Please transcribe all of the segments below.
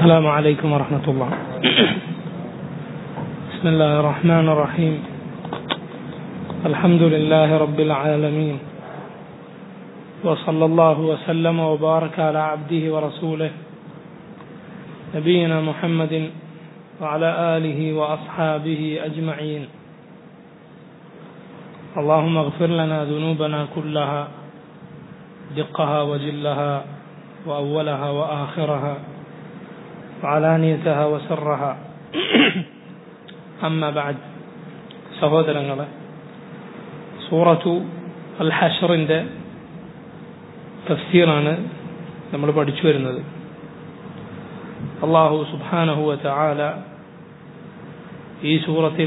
السلام عليكم ورحمة الله بسم الله الرحمن الرحيم الحمد لله رب العالمين وصلى الله وسلم وبارك على عبده ورسوله نبينا محمد وعلى آله وأصحابه أجمعين اللهم اغفر لنا ذنوبنا كلها دقها وجلها وأولها وآخرها وعلانيتها وسرها أما بعد സഹോദരങ്ങളെ സൂറത്തു അൽ ഹഷറിൻ്റെ തഫ്സീറാണ് നമ്മൾ പഠിച്ചു വരുന്നത് അള്ളാഹു സുബാനഹുവ ചാല ഈ സൂറത്തിൽ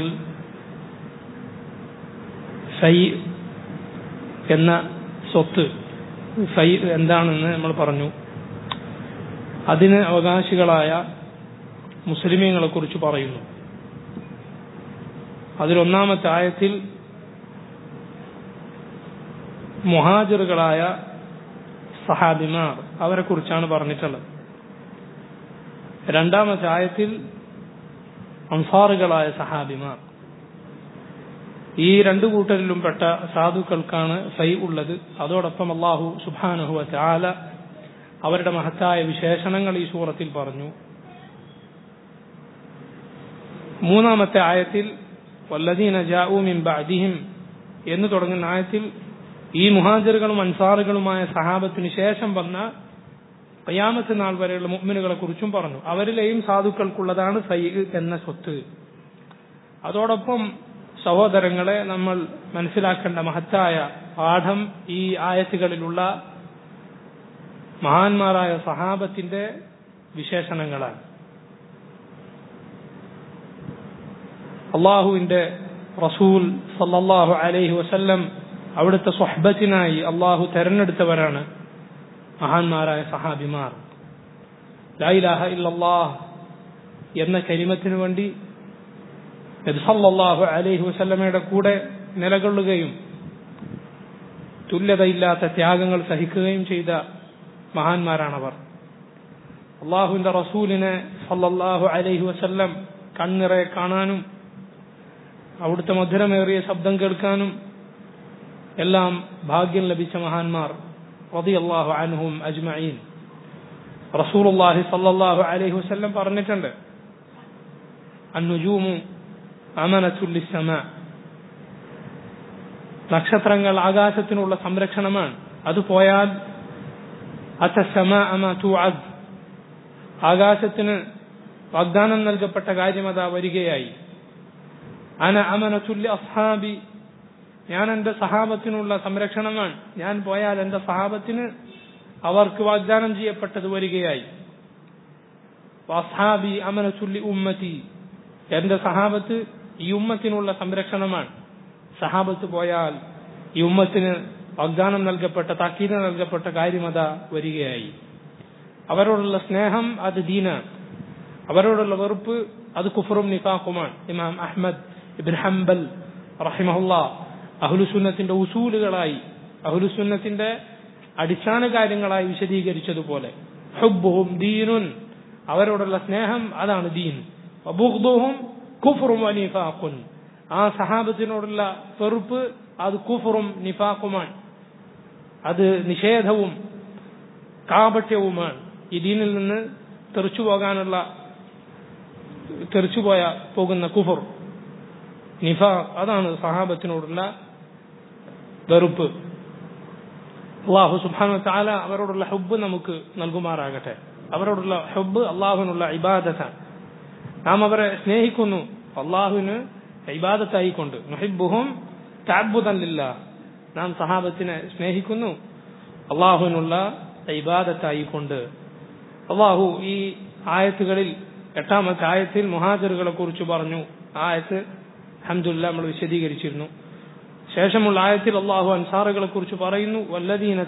ഫൈ എന്ന സ്വത്ത് ഫൈ എന്താണെന്ന് നമ്മൾ പറഞ്ഞു അതിന് അവകാശികളായ മുസ്ലിമീങ്ങളെ കുറിച്ച് പറയുന്നു അതിലൊന്നാമത്തെ ആയത്തിൽ മുഹാജിറുകളായ സഹാബിമാർ അവരെ കുറിച്ചാണ് പറഞ്ഞിട്ടുള്ളത് രണ്ടാമത്തെ ആയത്തിൽ അൻസാറുകളായ സഹാബിമാർ ഈ രണ്ടു കൂട്ടരിലും പെട്ട സാധുക്കൾക്കാണ് ഫൈ ഉള്ളത് അതോടൊപ്പം അള്ളാഹു സുബാനഹുവ ചാല അവരുടെ മഹത്തായ വിശേഷണങ്ങൾ ഈ സൂറത്തിൽ പറഞ്ഞു മൂന്നാമത്തെ ആയത്തിൽ വല്ലദീന ജാഊ മിൻ ബഅദിഹിം എന്ന് തുടങ്ങുന്ന ആയത്തിൽ ഈ മുഹാജറുകളും അൻസാറുകളുമായ സഹാബത്തിന് ശേഷം വന്ന കയ്യാമത്ത് നാൾ വരെയുള്ള മുഅ്മിനുകളെ കുറിച്ചും പറഞ്ഞു അവരിലെയും സാധുക്കൾക്കുള്ളതാണ് സൈ എന്ന സ്വത്ത് അതോടൊപ്പം സഹോദരങ്ങളെ നമ്മൾ മനസ്സിലാക്കേണ്ട മഹത്തായ പാഠം ഈ ആയത്തുകളിലുള്ള മഹാന്മാരായ സഹാബത്തിന്റെ വിശേഷണങ്ങളാണ് അള്ളാഹുവിന്റെ റസൂൽ സല്ലല്ലാഹു അലൈഹി വസല്ലം അവിടുത്തെ സ്വഹബത്തിനായി അള്ളാഹു തെരഞ്ഞെടുത്തവരാണ് മഹാന്മാരായ സഹാബിമാർ ലായിലാഹ ഇല്ലല്ലാഹ് എന്ന കരിമത്തിനു വേണ്ടി സല്ലല്ലാഹു അലൈഹി വസല്ലമയുടെ കൂടെ നിലകൊള്ളുകയും തുല്യതയില്ലാത്ത ത്യാഗങ്ങൾ സഹിക്കുകയും ചെയ്ത മഹാന്മാരാണവർ അള്ളാഹുവിന്റെ റസൂലിനെ സല്ലല്ലാഹു അലൈഹി വസല്ലം കണ്ണിറെ കാണാനും അവിടുത്തെ മധുരമേറിയ ശബ്ദം കേൾക്കാനും എല്ലാം ഭാഗ്യം ലഭിച്ച മഹാന്മാർ റളിയല്ലാഹു അൻഹും അജ്മഈൻ റസൂലുള്ളാഹി സല്ലല്ലാഹു അലൈഹി വസല്ലം പറഞ്ഞിട്ടുണ്ട് അന്നുജൂമു അമനത്തുൽ ലിസ്സമാ നക്ഷത്രങ്ങൾ ആകാശത്തിനുള്ള സംരക്ഷണമാണ് അത് പോയാൽ ആകാശത്തിന് വാഗ്ദാനം നൽകപ്പെട്ട കാര്യം അതാ വരികയായി അന അമനത്തുല്യ അസ്ഹാബി ഞാൻ എന്റെ സഹാബത്തിനുള്ള സംരക്ഷണമാണ് ഞാൻ പോയാൽ എന്റെ സഹാബത്തിന് അവർക്ക് വാഗ്ദാനം ചെയ്യപ്പെട്ടത് വരികയായി അസ്ഹാബി അമനത്തുല്ലി ഉമ്മത്തി എന്റെ സഹാബത്ത് ഈ ഉമ്മത്തിനുള്ള സംരക്ഷണമാണ് സഹാബത്ത് പോയാൽ ഈ ഉമ്മത്തിന് വാഗ്ദാനം നൽകപ്പെട്ട താക്കീത് നൽകപ്പെട്ട കാര്യം അതാ വരികയായി അവരോടുള്ള സ്നേഹം അത് ദീനാണ് അവരോടുള്ള വെറുപ്പ് അത് കുഫറും നിഫാഖുമാണ് ഇമാം അഹ്മദ് ഇബിൻ ഹംബൽ റഹിമഹുല്ല അഹുലുസുന്നത്തിന്റെ ഉസൂലുകളായി അഹുലുസുന്നത്തിന്റെ അടിസ്ഥാന കാര്യങ്ങളായി വിശദീകരിച്ചതുപോലെ ഹുബുഹും ദീനുൻ അവരോടുള്ള സ്നേഹം അതാണ് ദീൻ ബുഹ്ദുഹും കുഫറും നിഫാഖുൻ ആ സഹാബത്തിനോടുള്ള വെറുപ്പ് അത് കുഫറും നിഫാഖുമാണ് അത് നിഷേധവും കാപട്യവുമാണ് ഈ ദീനിൽ നിന്ന് തെറിച്ചു പോകാനുള്ള തെറിച്ചുപോയ പോകുന്ന കുഫർ നിഫ അതാണ് സഹാബത്തിനോടുള്ള വെറുപ്പ് അള്ളാഹു സുബാന താല അവരോടുള്ള ഹുബ് നമുക്ക് നൽകുമാറാകട്ടെ അവരോടുള്ള ഹുബ് അള്ളാഹുവിനുള്ള ഇബാദത്താണ് നാം അവരെ സ്നേഹിക്കുന്നു അള്ളാഹുവിന് ഇബാദത്തായിക്കൊണ്ട് നുഹിബുഹും താബുദല്ല നാം സഹാബത്തിനെ സ്നേഹിക്കുന്നു അള്ളാഹുവിനുള്ള ഇബാദത്തായിക്കൊണ്ട് അള്ളാഹു ഈ ആയത്തുകളിൽ എട്ടാമത്തെ ആയത്തിൽ മുഹാജറുകളെ കുറിച്ച് പറഞ്ഞു ആയത്ത് അഹമ്മദില്ല നമ്മൾ വിശദീകരിച്ചിരുന്നു ശേഷമുള്ള ആയത്തിൽ അള്ളാഹു അൻസാറുകളെ കുറിച്ച് പറയുന്നു വല്ലദീന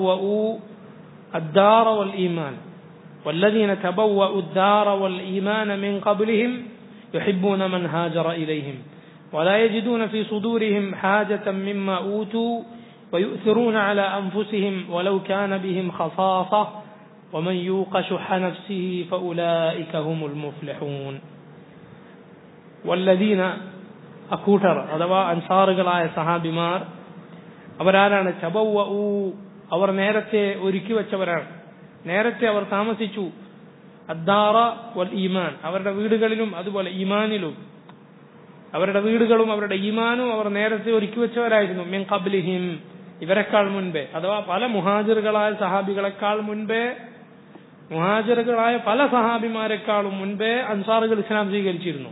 الدار والإيمان والذين تبوأوا الدار والإيمان من قبلهم يحبون من هاجر إليهم ولا يجدون في صدورهم حاجة مما أوتوا ويؤثرون على أنفسهم ولو كان بهم خصاصة ومن يوق شح نفسه فأولئك هم المفلحون والذين അക്കൂട്ടർ അഥവാ അൻസാറുകളായ സഹാബിമാർ അവരാരാണ് ചബവ അവർ നേരത്തെ ഒരുക്കി വെച്ചവരാണ് നേരത്തെ അവർ താമസിച്ചു അദ്ദാറ വൽ ഈമാൻ അവരുടെ വീടുകളിലും അതുപോലെ ഈമാനിലും അവരുടെ വീടുകളും അവരുടെ ഈമാനും അവർ നേരത്തെ ഒരുക്കി വെച്ചവരായിരുന്നു മിൻ കബ്ലിഹിം ഇവരെക്കാൾ മുൻപേ അഥവാ പല മുഹാജിറുകളായ സഹാബികളെക്കാൾ മുൻപേ മുഹാജിറുകളായ പല സഹാബിമാരെക്കാളും മുൻപേ അൻസാറുകൾ ഇസ്ലാം സ്വീകരിച്ചിരുന്നു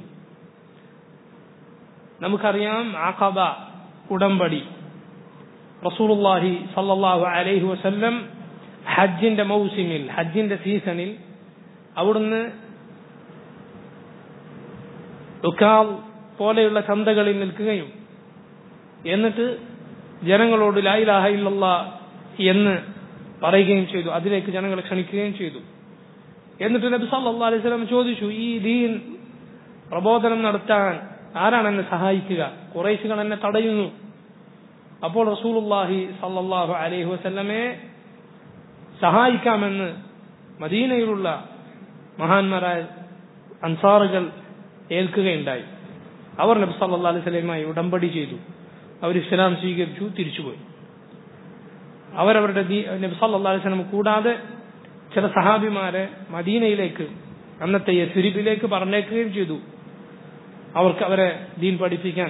നമുക്കറിയാം ആഖബ ഉടമ്പടി റസൂലുള്ളാഹി സല്ലല്ലാഹു അലൈഹി വസല്ലം ഹജ്ജിന്റെ മൗസിമിൽ ഹജ്ജിന്റെ സീസണിൽ അവിടുന്ന് ഉക്കാൽ പോലെയുള്ള ചന്തകളിൽ നിൽക്കുകയും എന്നിട്ട് ജനങ്ങളോട് ലായിലാഹ ഇല്ലല്ല എന്ന് പറയുകയും ചെയ്തു അതിലേക്ക് ജനങ്ങളെ ക്ഷണിക്കുകയും ചെയ്തു എന്നിട്ട് നബി സല്ലല്ലാഹു അലൈഹി വസല്ലം ചോദിച്ചു ഈ ദീൻ പ്രബോധനം നടത്താൻ ആരാണ് എന്നെ സഹായിക്കുക കുറേശുകൾ എന്നെ തടയുന്നു അപ്പോൾ റസൂലുള്ളാഹി സല്ലല്ലാഹു അലൈഹി വസല്ലമെ സഹായിക്കാമെന്ന് മദീനയിലുള്ള മഹാന്മാരായ അൻസാറുകൾ ഏൽക്കുകയുണ്ടായി അവർ നബി സല്ലല്ലാഹു അലൈഹി വസല്ലമയുമായി ഉടമ്പടി ചെയ്തു അവർ ഇസ്ലാം സ്വീകരിച്ചു തിരിച്ചുപോയി അവരവരുടെ നബി സല്ലല്ലാഹു അലൈഹി വസല്ലം കൂടാതെ ചില സഹാബിമാരെ മദീനയിലേക്ക് അന്നത്തെ യസ്രിബിലേക്ക് പറഞ്ഞേക്കുകയും ചെയ്തു അവർക്ക് അവരെ ദീൻ പഠിപ്പിക്കാൻ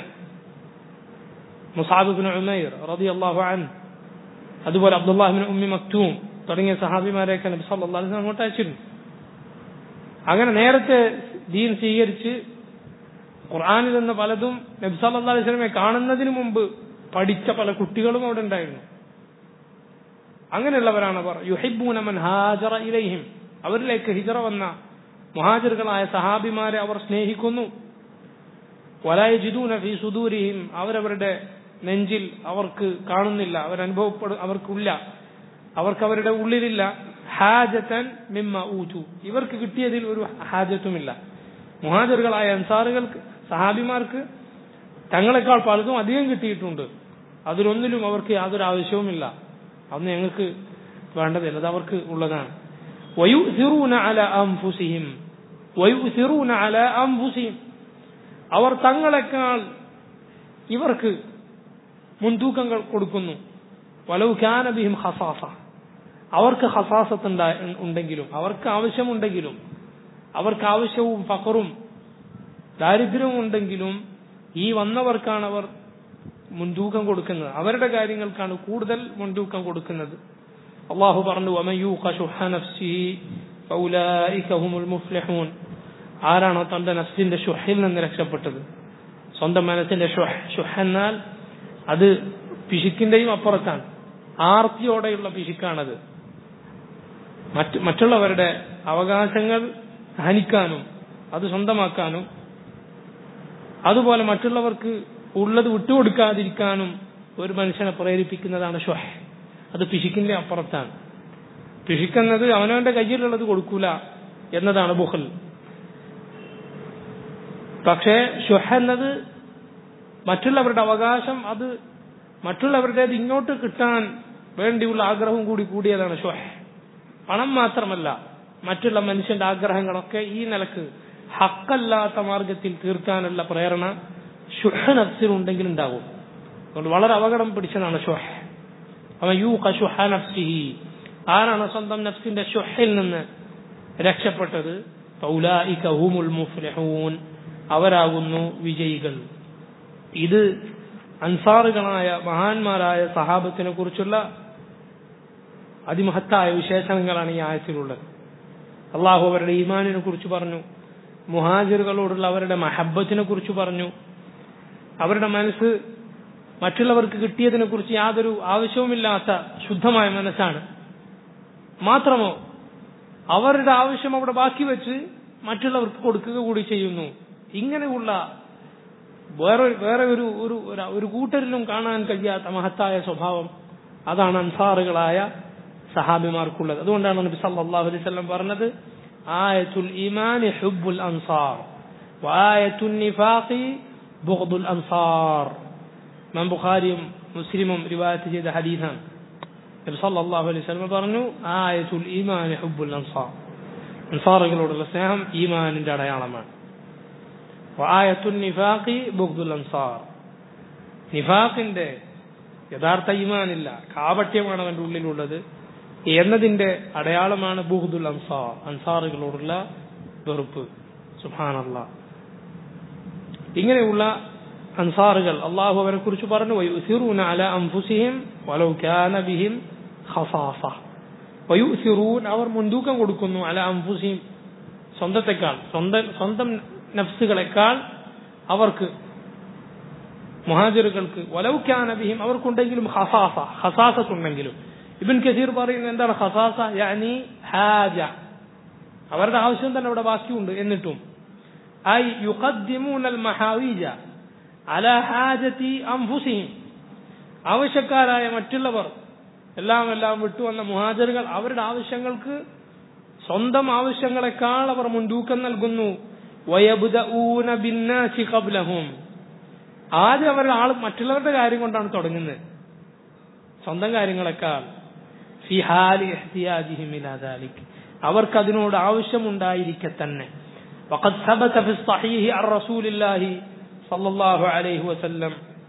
മുസാബിബിൻ ഉമൈർ റളിയല്ലാഹു അൻഹു അതുപോലെ അബ്ദുല്ലാഹിബിൻ ഉമ്മി മക്തൂം തുടങ്ങിയ സഹാബിമാരെയൊക്കെ നബി സല്ലല്ലാഹു അലൈഹി വസല്ലം അങ്ങോട്ട് അയച്ചിരുന്നു അങ്ങനെ നേരത്തെ ദീൻ സ്വീകരിച്ച് ഖുർആനിൽ നിന്ന് പലതും നബി സല്ലല്ലാഹു അലൈഹി വസല്ലമയെ കാണുന്നതിന് മുമ്പ് പഠിച്ച പല കുട്ടികളും അവിടെ ഉണ്ടായിരുന്നു അങ്ങനെയുള്ളവരാണ് അവർ യുഹിബൂന മൻ ഹാജറ ഇലൈഹിം അവരിലേക്ക് ഹിജറ വന്ന മുഹാജിറുകളായ സഹാബിമാരെ അവർ സ്നേഹിക്കുന്നു വലായജിദൂന ഫി സുദൂരിഹിം അവരവരുടെ നെഞ്ചിൽ അവർക്ക് കാണുന്നില്ല അവരനുഭവപ്പെടും അവർക്കില്ല അവർക്ക് അവരുടെ ഉള്ളിലില്ല ഹാജത്തൻ മിമ്മ ഊറ്റു ഇവർക്ക് കിട്ടിയതിൽ ഒരു ഹാജത്തുമില്ല മുഹാജറുകളായ അൻസാറുകൾക്ക് സഹാബിമാർക്ക് തങ്ങളെക്കാൾ പലതും അധികം കിട്ടിയിട്ടുണ്ട് അതിലൊന്നിലും അവർക്ക് യാതൊരു ആവശ്യവുമില്ല അന്ന് ഞങ്ങൾക്ക് വേണ്ടതില്ല അത് അവർക്ക് ഉള്ളതാണ് വയുസിറൂന അല അംഫുസിഹിം വയുസിറൂന അല അംഫുസിഹിം അവർ തങ്ങളെക്കാൾ ഇവർക്ക് മുൻതൂക്കങ്ങൾ കൊടുക്കുന്നു വലവ് ഖാനബിഹിം ഹസാസ അവർക്ക് ഹസാസത്ത് ഉണ്ടെങ്കിലും അവർക്ക് ആവശ്യമുണ്ടെങ്കിലും അവർക്ക് ആവശ്യവും ഫക്കറും ദാരിദ്ര്യവും ഉണ്ടെങ്കിലും ഈ വന്നവർക്കാണ് അവർ മുൻതൂക്കം കൊടുക്കുന്നത് അവരുടെ കാര്യങ്ങൾക്കാണ് കൂടുതൽ മുൻതൂക്കം കൊടുക്കുന്നത് അള്ളാഹു പറഞ്ഞു ആരാണോ തന്റെ നഫ്സിന്റെ ഷുഹിൽ നിന്ന് രക്ഷപ്പെട്ടത് സ്വന്തം മനസ്സിന്റെ ഷുഹ് എന്നാൽ അത് പിശുക്കിന്റെയും അപ്പുറത്താണ് ആർത്തിയോടെയുള്ള പിശുക്കാണത് മറ്റ് മറ്റുള്ളവരുടെ അവകാശങ്ങൾ ഹനിക്കാനും അത് സ്വന്തമാക്കാനും അതുപോലെ മറ്റുള്ളവർക്ക് ഉള്ളത് വിട്ടുകൊടുക്കാതിരിക്കാനും ഒരു മനുഷ്യനെ പ്രേരിപ്പിക്കുന്നതാണ് ഷുഹ് അത് പിശുക്കിന്റെ അപ്പുറത്താണ് പിശുക്കെന്നത് അവനവന്റെ കയ്യിലുള്ളത് കൊടുക്കൂല എന്നതാണ് ബുഹൽ പക്ഷേ ഷുഹ് എന്നത് മറ്റുള്ളവരുടെ അവകാശം അത് മറ്റുള്ളവരുടേത് ഇങ്ങോട്ട് കിട്ടാൻ വേണ്ടിയുള്ള ആഗ്രഹവും കൂടി കൂടിയതാണ് ഷുഹ് പണം മാത്രമല്ല മറ്റുള്ള മനുഷ്യന്റെ ആഗ്രഹങ്ങളൊക്കെ ഈ നിലക്ക് ഹക്കല്ലാത്ത മാർഗത്തിൽ തീർക്കാനുള്ള പ്രേരണ ഷുഹ് നഫ്സിനുണ്ടെങ്കിൽ ഉണ്ടാകും അതുകൊണ്ട് വളരെ അപകടം പിടിച്ചതാണ് ഷുഹ് അവൻ യൂ ഷുഹ നഫ്സിഹി ആരാണ് സ്വന്തം നഫ്സിന്റെ ഷുഹിൽ നിന്ന് രക്ഷപ്പെട്ടത് ഫൗലായിക ഹുമുൽ മുഫ്ലിഹൂൻ അവരാകുന്നു വിജയികൾ ഇത് അൻസാറുകളായ മഹാന്മാരായ സഹാബത്തിനെ കുറിച്ചുള്ള അതിമഹത്തായ വിശേഷണങ്ങളാണ് ഈ ആയത്തിലുള്ളത് അള്ളാഹു അവരുടെ ഈമാനിനെ കുറിച്ച് പറഞ്ഞു മുഹാജിറുകളോടുള്ള അവരുടെ മഹബത്തിനെ കുറിച്ച് പറഞ്ഞു അവരുടെ മനസ്സ് മറ്റുള്ളവർക്ക് കിട്ടിയതിനെ കുറിച്ച് യാതൊരു ആവശ്യവുമില്ലാത്ത ശുദ്ധമായ മനസ്സാണ് മാത്രമോ അവരുടെ ആവശ്യം അവിടെ ബാക്കി വെച്ച് മറ്റുള്ളവർക്ക് കൊടുക്കുക കൂടി ചെയ്യുന്നു ഇങ്ങനെയുള്ള വേറെ വേറെ ഒരു ഒരു ഒരു കൂട്ടരിലും കാണാൻ കഴിയാത്ത മഹത്തായ സ്വഭാവം അതാണ് അൻസാറുകളായ സഹാബിമാർക്കുള്ളത് അതുകൊണ്ടാണ് നബി സല്ലല്ലാഹു അലൈഹി വസല്ലം പറഞ്ഞത് ആയത്തുൽ ഈമാനി ഹുബ്ബുൽ അൻസാർ വആയത്തുൻ നിഫാഖി ബുഗ്ദുൽ അൻസാർ ഇമാം ബുഖാരിയും മുസ്ലിമും റിവായത്ത് ചെയ്ത ഹദീസാണ് നബി സല്ലല്ലാഹു അലൈഹി വസല്ലം പറഞ്ഞു ആയത്തുൽ ഈമാൻ ഹുബ്ബുൽ അൻസാർ അൻസാറുകളോടുള്ള സ്നേഹം ഈമാനിന്റെ അടയാളമാണ് ആയത്തുൽ നിഫാഖി ബുഗ്ദുൽ അൻസാർ നിഫാഖിന്റെ യഥാർത്ഥ ഈമാനില്ല കാപട്യമാണ് അവന്റെ ഉള്ളിലുള്ളത് എന്നതിന്റെ അടയാളമാണ് ബുഹ്ദുൽ അൻസാർ അൻസാറുകളോടുള്ള വെറുപ്പ് സുഹാനല്ല ഇങ്ങനെയുള്ള അൻസാറുകൾ അള്ളാഹു അവരെ കുറിച്ച് പറഞ്ഞു വയുസിറൂന അല അംഫുസിഹിം വലൗ കാന ബിഹിം ഖസാസ വയുസിറൂൻ അവർ മുൻതൂക്കം കൊടുക്കുന്നു അല അംഫുസിഹിം സ്വന്തത്തെക്കാൾ സ്വന്തം സ്വന്തം നഫ്സുകളെക്കാൾ അവർക്ക് മുഹാജിറുകൾക്ക് വലൗ കാന ബിഹിം അവർക്കുണ്ടെങ്കിലും ഹസാസ ഹസാസത്തുണ്ടെങ്കിലും ഇബിൻ കസീർ പറയുന്നത് എന്താണ് ഹസാസ യാനി ഹാജ അവരുടെ ആവശ്യം തന്നെ അവിടെ ബാക്കിയുണ്ട് എന്നിട്ടും ഐ യുഖദ്ദിമൂന അൽ മഹാവീജ അല ഹാജതി അംഫുസിഹിം ആവശ്യക്കാരായ മറ്റുള്ളവർ എല്ലാം എല്ലാം വിട്ടുവന്ന മുഹാജറുകൾ അവരുടെ ആവശ്യങ്ങൾക്ക് സ്വന്തം ആവശ്യങ്ങളെക്കാൾ അവർ മുൻതൂക്കം നൽകുന്നു വയബുദഊന ബിന്നാസി ഖബ്ലഹും ആദ്യം അവരുടെ ആൾ മറ്റുള്ളവരുടെ കാര്യം കൊണ്ടാണ് തുടങ്ങുന്നത് സ്വന്തം കാര്യങ്ങളെക്കാൾ ഫി ഹാലി ഇഹ്തിയാജിഹിം ഇലാ ദാലിക് അവർക്ക് അതിനോട് ആവശ്യമുണ്ടായിരിക്കെ തന്നെ وقد ثبت في الصحيح عن رسول الله صلى الله عليه وسلم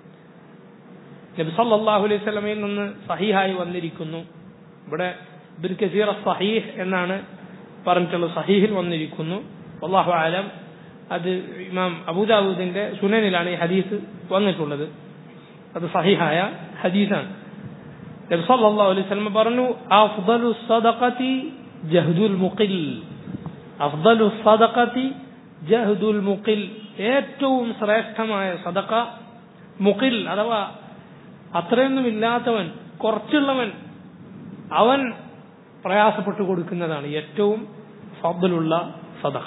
നബി സല്ലല്ലാഹു അലൈഹി വസല്ലമയിൽ നിന്ന് സഹീഹായി വന്നിരിക്കുന്നു ഇവിടെ ഇബ്ൻ കസീർ സഹീഹ് എന്നാണ് പറഞ്ഞിട്ടുള്ളത് സഹീഹിൽ വന്നിരിക്കുന്നു അള്ളാഹു ആലം അത് ഇമാം അബൂദാവൂദിന്റെ സുനനിലാണ് ഈ ഹദീസ് വന്നിട്ടുള്ളത് അത് സഹിഹായ ഹദീസാണ് നബി സല്ലല്ലാഹു അലൈഹി വസല്ലം പറഞ്ഞു അഫ്ദലു സദഖതി ജഹ്ദുൽ മുഖിൽ അഫ്ദലു സദഖതി ജഹ്ദുൽ മുഖിൽ ഏറ്റവും ശ്രേഷ്ഠമായ സദഖ മുഖിൽ അഥവാ അത്രയൊന്നും ഇല്ലാത്തവൻ കുറച്ചുള്ളവൻ അവൻ പ്രയാസപ്പെട്ടു കൊടുക്കുന്നതാണ് ഏറ്റവും ഫضലുള്ള സദഖ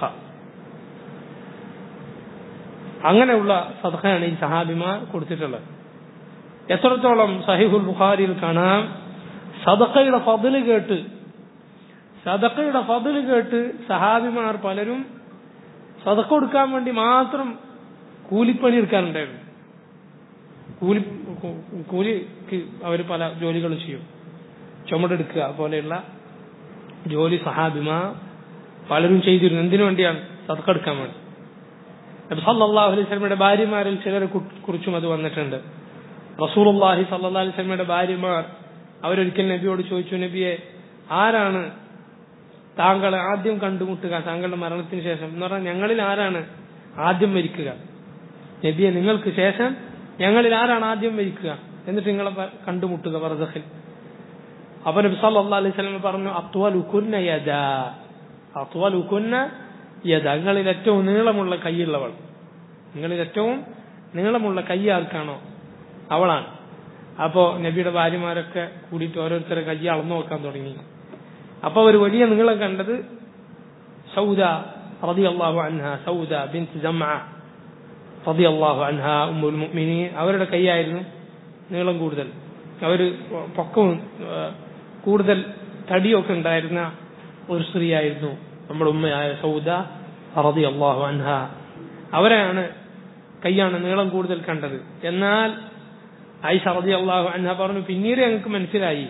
അങ്ങനെയുള്ള സദഖയാണ് ഈ സഹാബിമാർ കൊടുത്തിട്ടുള്ളത് എത്രത്തോളം സഹിഹുൽ ബുഖാരിയിൽ കാണാം സദഖയുടെ ഫضല് കേട്ട് സദഖയുടെ ഫضല് കേട്ട് സഹാബിമാർ പലരും സദഖ കൊടുക്കാൻ വേണ്ടി മാത്രം കൂലിപ്പണി എടുക്കാനുണ്ടായിരുന്നു കൂലി കൂലിക്ക് അവർ പല ജോലികളും ചെയ്യും ചുമടെടുക്കുക പോലെയുള്ള ജോലി സഹാബിമാർ പലരും ചെയ്തിരുന്നു എന്തിനു വേണ്ടിയാണ് സദഖ എടുക്കാൻ വേണ്ടി നബി സല്ലല്ലാഹു അലൈഹി വസല്ലമയുടെ ഭാര്യമാരിൽ ചിലരെ കുറിച്ചും അത് വന്നിട്ടുണ്ട് റസൂലുള്ളാഹി സല്ലല്ലാഹു അലൈഹി വസല്ലമയുടെ ഭാര്യമാർ അവരൊരിക്കൽ നബിയോട് ചോദിച്ചു നബിയെ ആരാണ് താങ്കളെ ആദ്യം കണ്ടുമുട്ടുക താങ്കളുടെ മരണത്തിന് ശേഷം എന്ന് പറഞ്ഞാൽ ഞങ്ങളിൽ ആരാണ് ആദ്യം മരിക്കുക നബിയെ നിങ്ങൾക്ക് ശേഷം ഞങ്ങളിൽ ആരാണ് ആദ്യം മരിക്കുക എന്നിട്ട് നിങ്ങളെ കണ്ടുമുട്ടുക വർദ്ധഖിൽ അപ്പൊ നബി സല്ലല്ലാഹു അലൈഹി വസല്ലം പറഞ്ഞു അത്വലുകുന്ന യദാ അത്വലുകുന്ന യദ നിങ്ങളിൽ ഏറ്റവും നീളമുള്ള കൈയുള്ളവൾ നിങ്ങളിൽ ഏറ്റവും നീളമുള്ള കൈ ആർക്കാണോ അവളാണ് അപ്പോ നബിയുടെ ഭാര്യമാരൊക്കെ കൂടിയിട്ട് ഓരോരുത്തരെ കൈ അളന്നു നോക്കാൻ തുടങ്ങി അപ്പൊ ഒരു വലിയ നീളം കണ്ടത് സൗദ റതി അള്ളാഹു അൻഹ സൗദ ബിൻ ജമ റതി അള്ളാഹു അൻഹ ഉമ്മുൽ മുഅ്മിനീൻ അവരുടെ കൈയായിരുന്നു നീളം കൂടുതൽ അവര് പൊക്കവും കൂടുതൽ തടിയൊക്കെ ഉണ്ടായിരുന്ന ഒരു സ്ത്രീയായിരുന്നു നമ്മുടെ ഉമ്മയായ സൗദ റതി അള്ളാഹു അൻഹ അവരെയാണ് കൈയാണ് നീളം കൂടുതൽ കണ്ടത് എന്നാൽ ഐഷ റതി അള്ളാഹു അൻഹ പറഞ്ഞു പിന്നീട് ഞങ്ങൾക്ക് മനസ്സിലായി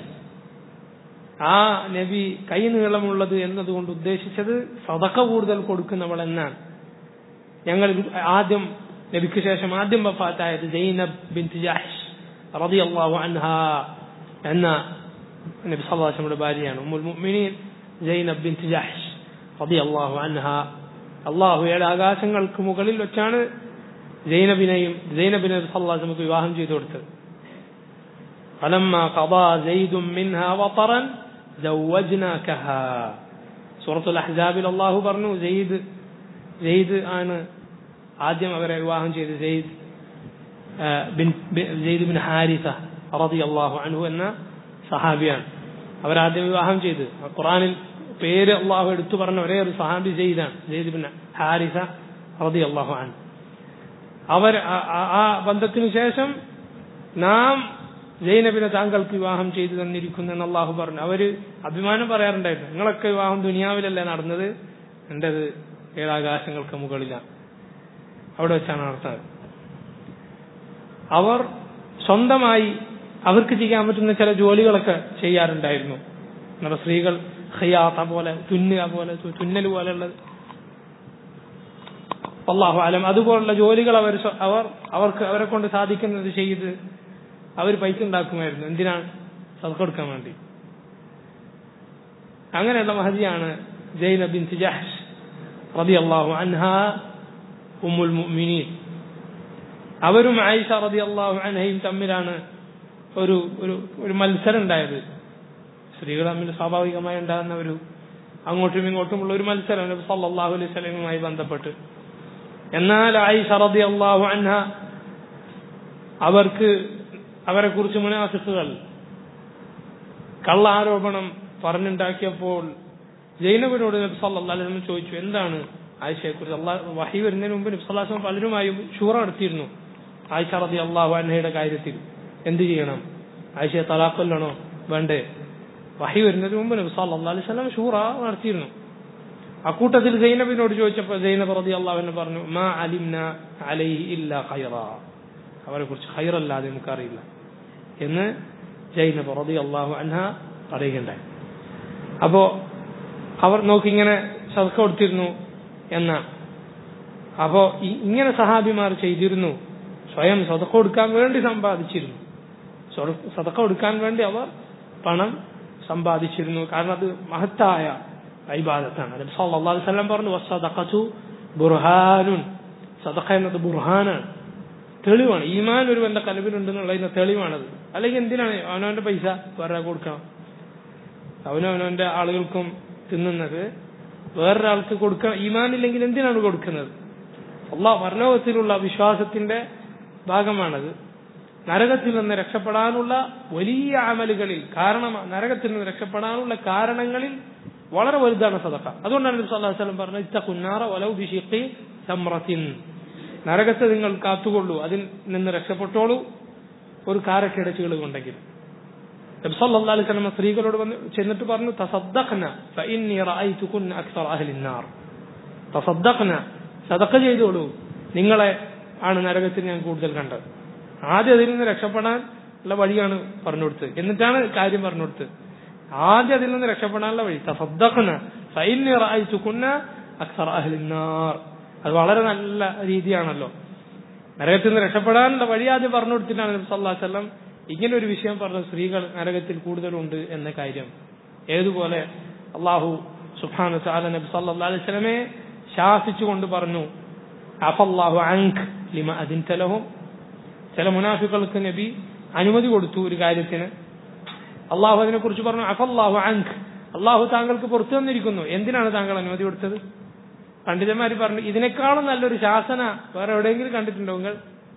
ആ നബി കൈ നീളമുള്ളത് എന്നതുകൊണ്ട് ഉദ്ദേശിച്ചത് സതക്ക കൂടുതൽ കൊടുക്കുന്നവൾ എന്നാണ് ഞങ്ങൾ ആദ്യം നബിക്ക് ശേഷം ആദ്യം വഫാത്തായത് ജൈനബ് ബിൻ ജാഹിഷ് റതി അള്ളാഹു അൻഹ എന്ന നബി സല്ലാസ്ലമിയുടെ ഭാര്യയാണ് ഉമ്മുൽ മുഅ്മിനീൻ ജൈനബ് ബിൻ ജാഹിഷ് റതി അള്ളാഹു അൻഹ അള്ളാഹു ഏഴ് ആകാശങ്ങൾക്ക് മുകളിൽ വെച്ചാണ് ജൈനബിനെയും ജൈനബിനെ സല്ലാസ്ലമക്ക് വിവാഹം ചെയ്തു കൊടുത്തത് فلما قضى زيد منها وطرا زوجناكها സൂറത്തുൽ അഹ്സാബിൽ അള്ളാഹു പറഞ്ഞു സെയ്ദ് സെയ്ദ് ആണ് ആദ്യം അവരെ വിവാഹം ചെയ്ത് Zaid bin Zaid bin Haritha റതി അള്ളാഹു അൻഹു എന്ന സഹാബിയാണ് അവരാദ്യം വിവാഹം ചെയ്ത് ഖുറാനിൽ പേര് അള്ളാഹു എടുത്തു പറഞ്ഞ ഒരേ ഒരു സഹാബി സെയ്ദാണ് സെയ്ദ് ബിൻ ഹാരിസ റതി അള്ളാഹു അൻ അവർ ആ ബന്ധത്തിനു ശേഷം നാം ജൈനബിനെ താങ്കൾക്ക് വിവാഹം ചെയ്തു തന്നിരിക്കുന്നു എന്ന് അള്ളാഹു പറഞ്ഞു അവര് അഭിമാനം പറയാറുണ്ടായിരുന്നു നിങ്ങളൊക്കെ വിവാഹം ദുനിയാവിലല്ലേ നടന്നത് എന്റേത് ഏഴാകാശങ്ങൾക്ക് മുകളിലാണ് അവിടെ വെച്ചാണ് നടത്തുന്നത് അവർ സ്വന്തമായി അവർക്ക് ചെയ്യാൻ പറ്റുന്ന ചില ജോലികളൊക്കെ ചെയ്യാറുണ്ടായിരുന്നു നമ്മുടെ സ്ത്രീകൾ ഖിയാത്ത പോലെ തുന്നുക പോലെ തുന്നൽ പോലെയുള്ളത് അള്ളാഹു അലം അതുപോലുള്ള ജോലികൾ അവർ സ്വ- അവർ അവർക്ക് അവരെ കൊണ്ട് സാധിക്കുന്നത് ചെയ്ത് അവർ പൈസ ഉണ്ടാക്കുമായിരുന്നു എന്തിനാണ് സദക്കെടുക്കാൻ വേണ്ടി അങ്ങനെയുള്ള മഹതിയാണ് ജൈനബ് ബിൻ ജഹ്ഷ് റബി അള്ളാഹു അൻഹ ഉമ്മുൽ മുഅ്മിനീൻ അവരും ആയിഷ റബി അള്ളാഹു അൻഹയും തമ്മിലാണ് ഒരു ഒരു ഒരു മത്സരം ഉണ്ടായത് സ്ത്രീകൾ തമ്മിൽ സ്വാഭാവികമായി ഉണ്ടാകുന്ന ഒരു അങ്ങോട്ടും ഇങ്ങോട്ടുമുള്ള ഒരു മത്സരം നബി സല്ലല്ലാഹു അലൈഹി വസല്ലമയുമായി ബന്ധപ്പെട്ട് എന്നാൽ ആയിഷ റബി അള്ളാഹു അൻഹ അവർക്ക് അവരെ കുറിച്ച് മുനാഫിസുകൾ കള്ള ആരോപണം പറഞ്ഞുണ്ടാക്കിയപ്പോൾ ജൈനബിനോട് നബി സല്ലല്ലാഹു അലൈഹി വസല്ലം ചോദിച്ചു എന്താണ് ആയിഷയെ കുറിച്ച് അള്ളാഹ് വഹി വരുന്നതിന് മുമ്പ് നബി സല്ലല്ലാഹു അലൈഹി വസല്ലം പലരുമായും ഷൂറ നടത്തിയിരുന്നു ആയിഷ റതി അള്ളാഹു അൻഹയുടെ കാര്യത്തിൽ എന്ത് ചെയ്യണം ആയിഷയെ തലാഖല്ലണോ വേണ്ടേ വഹി വരുന്നതിന് മുമ്പ് നബി സല്ലല്ലാഹു അലൈഹി വസല്ലം ഷൂറ നടത്തിയിരുന്നു അക്കൂട്ടത്തിൽ സൈനബിനോട് ചോദിച്ചപ്പോൾ സൈനബ് റതി അള്ളാഹുവിനെ പറഞ്ഞു മാ അലിംന അലൈഹി ഇല്ല ഖൈറ അവരെ കുറിച്ച് ഖൈറല്ലാതെ നമുക്കറിയില്ല എന്ന് ജൈനബ് റതി അള്ളാഹു അൻഹ പറയുകയുണ്ടായി അപ്പോ അവർ നോക്കിങ്ങനെ സദക്ക കൊടുത്തിരുന്നു എന്ന അപ്പോ ഇ- ഇങ്ങനെ സഹാബിമാർ ചെയ്തിരുന്നു സ്വയം സദക്ക കൊടുക്കാൻ വേണ്ടി സമ്പാദിച്ചിരുന്നു സ്വ- സദക്ക കൊടുക്കാൻ വേണ്ടി അവർ പണം സമ്പാദിച്ചിരുന്നു കാരണം അത് മഹത്തായ ഇബാദത്താണ് നബി സല്ലല്ലാഹു അലൈഹി വസല്ലം പറഞ്ഞു വസ്സദഖതു ബുർഹാനുൻ സദഖ എന്നത് ബുർഹാനാണ് തെളിവാണ് ഈമാൻ ഒരു ബന്ധ കലബിലുണ്ടെന്നുള്ളതിന്റെ തെളിവാണത് അല്ലെങ്കിൽ എന്തിനാണ് അവനവന്റെ പൈസ വേറെ കൊടുക്കണം അവനവനവന്റെ ആളുകൾക്കും തിന്നുന്നത് വേറൊരാൾക്ക് കൊടുക്കണം ഈമാൻ ഇല്ലെങ്കിൽ എന്തിനാണ് കൊടുക്കുന്നത് അള്ളാഹ് പരലോകത്തിലുള്ള വിശ്വാസത്തിന്റെ ഭാഗമാണത് നരകത്തിൽ നിന്ന് രക്ഷപ്പെടാനുള്ള വലിയ അമലുകളിൽ കാരണം നരകത്തിൽ നിന്ന് രക്ഷപ്പെടാനുള്ള കാരണങ്ങളിൽ വളരെ വലുതാണ് സദക്ക അതുകൊണ്ടാണ് നബി സല്ലല്ലാഹു അലൈഹി വസല്ലം പറഞ്ഞത് ഇത്തഖുന്നാറ വലൗ ബിശിഖി തംറത്തിൻ നരകത്തെ നിങ്ങൾ കാത്തുകൊള്ളൂ അതിൽ നിന്ന് രക്ഷപ്പെട്ടോളൂ ഒരു കാരക്കിടച്ചുകൾ കൊണ്ടെങ്കിൽ നബി സല്ലല്ലാഹു അലൈഹി വസല്ലം സ്ത്രീകളോട് വന്ന് ചെന്നിട്ട് പറഞ്ഞു തസദ്ദഖ്ന ഫഇന്നി റഅയ്തുകുന്ന അക്സറ അഹ്ലിൻ നാർ തസദ്ദഖ്ന സദഖ ചെയ്തോളൂ നിങ്ങളെ ആണ് നരകത്തിൽ ഞാൻ കൂടുതൽ കണ്ടത് ആദ്യം അതിൽ നിന്ന് രക്ഷപ്പെടാൻ ഉള്ള വഴിയാണ് പറഞ്ഞു കൊടുത്തത് എന്നിട്ടാണ് കാര്യം പറഞ്ഞു കൊടുത്തത് ആദ്യം അതിൽ നിന്ന് രക്ഷപ്പെടാനുള്ള വഴി തസദ്ദഖ്ന ഫഇന്നി റഅയ്തുകുന്ന അക്സറ അഹ്ലിൻ നാർ അത് വളരെ നല്ല രീതിയാണല്ലോ നരകത്തിൽ നിന്ന് രക്ഷപ്പെടാനുള്ള വഴി ആദ്യം പറഞ്ഞു കൊടുത്തിട്ടാണ് നബി സല്ലല്ലാഹു അലൈഹി വസല്ലം ഇങ്ങനെ ഒരു വിഷയം പറഞ്ഞ സ്ത്രീകൾ നരകത്തിൽ കൂടുതലുണ്ട് എന്ന കാര്യം ഏതുപോലെ അള്ളാഹു സുബ്ഹാനഹു തആല നബി സല്ലല്ലാഹു അലൈഹി വസല്ലമയെ ശാസിച്ചുകൊണ്ട് പറഞ്ഞു അഫല്ലാഹു അൻക് ലിമ അദിൻത ലഹും ചില മുനാഫിക്കൾക്ക് നബി അനുമതി കൊടുത്തു ഒരു കാര്യത്തിന് അള്ളാഹു അതിനെ കുറിച്ച് പറഞ്ഞു അഫല്ലാഹു അൻക് അള്ളാഹു താങ്കൾക്ക് പുറത്തു വന്നിരിക്കുന്നു എന്തിനാണ് താങ്കൾ അനുമതി കൊടുത്തത് പണ്ഡിതന്മാർ പറഞ്ഞു ഇതിനേക്കാളും നല്ലൊരു ശാസന വേറെ എവിടെയെങ്കിലും കണ്ടിട്ടുണ്ടോ നിങ്ങൾ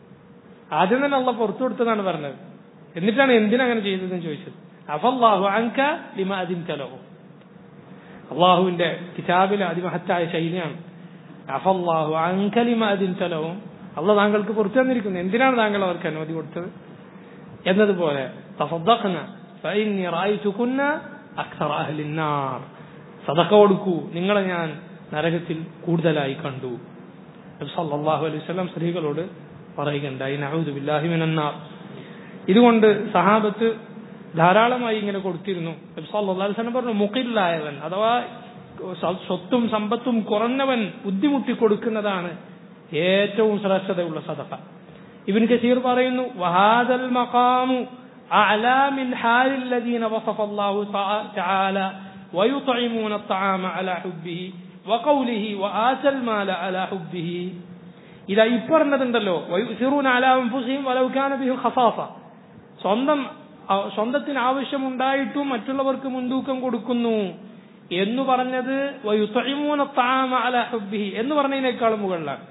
ആദ്യം തന്നെ അള്ള പുറത്തു കൊടുത്തതാണ് പറഞ്ഞത് എന്നിട്ടാണ് എന്തിനങ്ങനെ ചെയ്തതെന്ന് ചോദിച്ചത് അഫല്ലാഹു അൻക ലിമ അതിൻ തലഹു അള്ളാഹുവിന്റെ കിതാബിലെ അതിമഹത്തായ ശൈലിയാണ് അഫല്ലാഹു അൻക ലിമ അതിൻ തലഹു അള്ള താങ്കൾക്ക് പുറത്തു തന്നിരിക്കുന്നു എന്തിനാണ് താങ്കൾ അവർക്ക് അനുമതി കൊടുത്തത് എന്നതുപോലെ തഫദ്ദഖ്ന ഫഇന്നി റഅയ്തുകുന്ന അക്സറ അഹ്ലിൻ നാർ സദഖ കൊടുക്കൂ നിങ്ങളെ ഞാൻ നരകത്തിൽ കൂടുതലായി കണ്ടു നബി സല്ലല്ലാഹു അലൈഹി വസല്ലം സ്ത്രീകളോട് പറയുകയുണ്ടായി നഊദു ബില്ലാഹി മിനൻ നാർ ഇതുകൊണ്ട് സഹാബത്ത് ധാരാളമായി ഇങ്ങനെ കൊടുത്തിരുന്നു നബി സല്ലല്ലാഹു അലൈഹി വസല്ലം പറഞ്ഞു മുഖില്ലായവൻ അഥവാ സ്വ- സ്വത്തും സമ്പത്തും കുറഞ്ഞവൻ ബുദ്ധിമുട്ടി കൊടുക്കുന്നതാണ് ഏറ്റവും ശ്രേഷ്ഠതയുള്ള സദഖ ഇബിൻ കസീർ പറയുന്നു വഹാദൽ മഖാമു أعلى من حال الذين وصف الله تعالى ويطعمون الطعام على حبه وقوله وآتى المال على حبه ഇതാ ഈ പറഞ്ഞതുണ്ടല്ലോ വയുസിറൂന അലാ അൻഫുസിഹിം വലൗ കാന ബിഹിൽ ഖസാസ സ്വന്തം അ- സ്വന്തത്തിന് ആവശ്യമുണ്ടായിട്ടും മറ്റുള്ളവർക്ക് മുൻതൂക്കം കൊടുക്കുന്നു എന്ന് പറഞ്ഞത് വയുത്തഇമൂന തആമ അലാ ഹുബ്ബിഹി എന്ന് പറഞ്ഞതിനേക്കാളും മുകളിലാണ്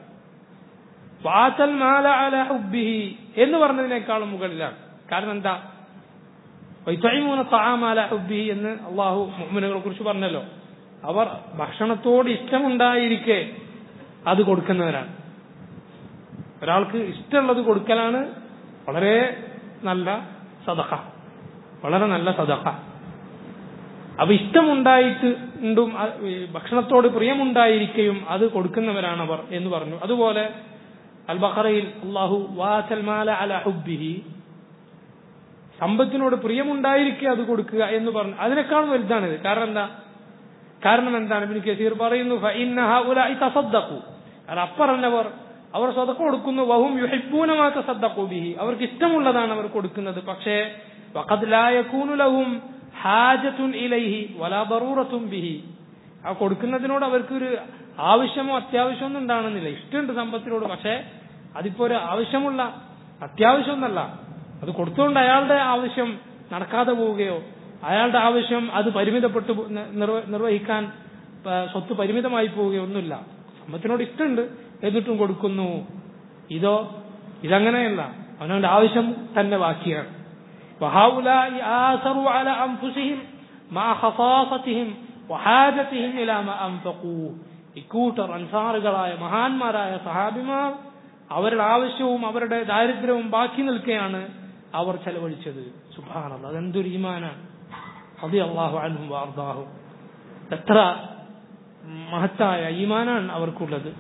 വാതൽ മാല അലാ ഹുബ്ബിഹി എന്ന് പറഞ്ഞതിനേക്കാളും മുകളിലാണ് കാരണം എന്താ വയുത്തഇമൂന തആമ അലാ ഹുബ്ബിഹി എന്ന് അള്ളാഹു മുഅ്മിനുകളെ കുറിച്ച് പറഞ്ഞല്ലോ അവർ ഭക്ഷണത്തോട് ഇഷ്ടമുണ്ടായിരിക്കെ അത് കൊടുക്കുന്നവരാണ് ഒരാൾക്ക് ഇഷ്ടമുള്ളത് കൊടുക്കലാണ് വളരെ നല്ല സദഖ വളരെ നല്ല സദഖ അപ്പൊ ഇഷ്ടമുണ്ടായിട്ട് ഉണ്ടും അ- ഈ ഭക്ഷണത്തോട് പ്രിയമുണ്ടായിരിക്കുകയും അത് കൊടുക്കുന്നവരാണ് അവർ എന്ന് പറഞ്ഞു അതുപോലെ അൽ ബഖറയിൽ അള്ളാഹു വാസൽ മാല അല ഹുബ്ബിഹി സമ്പത്തിനോട് പ്രിയമുണ്ടായിരിക്കുക അത് കൊടുക്കുക എന്ന് പറഞ്ഞു അതിനേക്കാൾ വലുതാണിത് കാരണം എന്താ കാരണം എന്താണ് ഇബ്നു കസീർ പറയുന്നു ഫഇന്ന ഹഉലാഇ തസദ്ദഖു കാരണം അപ്പറഞ്ഞവർ അവർ സ്വതക്ക കൊടുക്കുന്നു വഹും യുഹിബ്ബൂന മാ തസദ്ദഖു ബിഹി അവർക്ക് ഇഷ്ടമുള്ളതാണ് അവർ കൊടുക്കുന്നത് പക്ഷേ വഖദ് ലാ യകൂനു ലഹും ഹാജത്തുൻ ഇലൈഹി വലാ ദറൂറത്തുൻ ബിഹി ആ കൊടുക്കുന്നതിനോട് അവർക്ക് ഒരു ആവശ്യമോ അത്യാവശ്യമോ ഒന്നും ഉണ്ടാകണമെന്നില്ല ഇഷ്ടമുണ്ട് സമ്പത്തിനോട് പക്ഷേ അതിപ്പോ ഒരു ആവശ്യമുള്ള അത്യാവശ്യമൊന്നല്ല അത് കൊടുത്തുകൊണ്ട് അയാളുടെ ആവശ്യം നടക്കാതെ പോവുകയോ അയാളുടെ ആവശ്യം അത് പരിമിതപ്പെട്ടു പോ- നി- നിർവ- നിർവഹിക്കാൻ ആ, സ്വത്ത് പരിമിതമായി പോവുകയോ ഒന്നുമില്ല സമ്പത്തിനോട് ഇഷ്ടമുണ്ട് എന്നിട്ടും കൊടുക്കുന്നു ഇതോ ഇതങ്ങനെയല്ല അവനവന്റെ ആവശ്യം തന്നെ ബാക്കിയാണ് وهؤلاء آثروا على أنفسهم مع خصاصتهم وحاجتهم إلى ما أنفقوا ഇക്കൂട്ടർ അൻസാറുകളായ മഹാന്മാരായ സഹാബിമാർ അവരുടെ ആവശ്യവും അവരുടെ ദാരിദ്ര്യവും ബാക്കി നിൽക്കുകയാണ് അവർ ചെലവഴിച്ചത് സുഭാനത് അതെന്തൊരു ഈമാനാണ് അത് അള്ളാഹു അൻഹും വാർദാഹു എത്ര മഹത്തായ ഈമാനാണ് അവർക്കുള്ളത്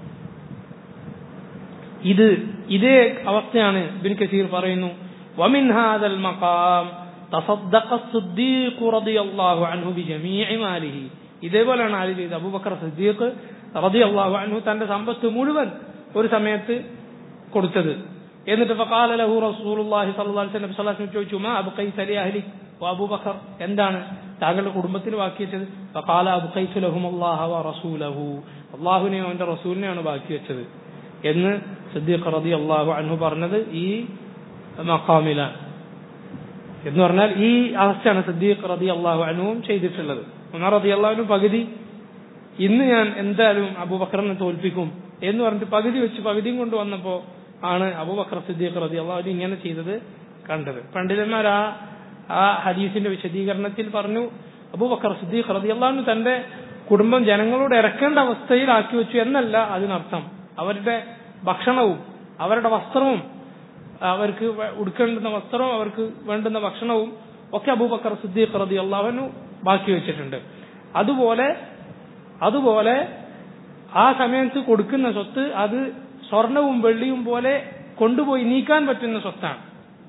ഇത് ഇതേ അവസ്ഥയാണ് ബിൻ കസീർ പറയുന്നു ومن هذا المقام تصدق الصديق رضي الله عنه بجميع ماله ഇതേപോലെയാണ് ആര് ചെയ്തത് അബൂബക്കർ സിദ്ദീഖ് റതി അള്ളാഹു അൻഹു തന്റെ സമ്പത്ത് മുഴുവൻ ഒരു സമയത്ത് കൊടുത്തത് എന്നിട്ട് ഫഖാല ലഹു റസൂലുള്ളാഹി സ്വല്ലല്ലാഹു അലൈഹി വസല്ലം സ്വല്ലല്ലാഹു അലൈഹി വസല്ലം ചോദിച്ചു മാ അബ്ഖൈത ലി അഹ്ലി അബൂബക്കർ എന്താണ് താങ്കളുടെ കുടുംബത്തിന് ബാക്കി വെച്ചത് ഫഖാല അബ്ഖൈതു ലഹും അല്ലാഹ വ റസൂലഹു അല്ലാഹുവിനെയും അവന്റെ റസൂലിനെയാണ് ബാക്കി വെച്ചത് എന്ന് സിദ്ദീഖ് റതി അള്ളാഹു അൻഹു പറഞ്ഞത് ഈ മക്കാമിലാണ് എന്ന് പറഞ്ഞാൽ ഈ അവസ്ഥയാണ് സിദ്ദീഖ് റതി അള്ളാഹു അനുവും ചെയ്തിട്ടുള്ളത് ഉമർ റതി അള്ളാഹുവിന് പകുതി ഇന്ന് ഞാൻ എന്തായാലും അബൂബക്കറിനെ തോൽപ്പിക്കും എന്ന് പറഞ്ഞിട്ട് പകുതി വെച്ച് പകുതിയും കൊണ്ട് വന്നപ്പോ ആണ് അബൂബക്കർ സിദ്ദീഖ് റതി അള്ളാഹു ഇങ്ങനെ ചെയ്തത് കണ്ടത് പണ്ഡിതന്മാർ ആ ആ ഹദീസിന്റെ വിശദീകരണത്തിൽ പറഞ്ഞു അബൂബക്കർ സിദ്ദീഖ് റതി അള്ളാഹുവിന് തന്റെ കുടുംബം ജനങ്ങളോട് ഇറക്കേണ്ട അവസ്ഥയിലാക്കി വെച്ചു എന്നല്ല അതിനർത്ഥം അവരുടെ ഭക്ഷണവും അവരുടെ വസ്ത്രവും അവർക്ക് വേ- ഉടുക്കേണ്ടുന്ന വസ്ത്രവും അവർക്ക് വേണ്ടുന്ന ഭക്ഷണവും ഒക്കെ അബൂബക്കർ സിദ്ദീഖ് റതി അള്ളാഹുവിനു ബാക്കി വെച്ചിട്ടുണ്ട് അതുപോലെ അതുപോലെ ആ സമയത്ത് കൊടുക്കുന്ന സ്വത്ത് അത് സ്വർണവും വെള്ളിയും പോലെ കൊണ്ടുപോയി നീക്കാൻ പറ്റുന്ന സ്വത്താണ്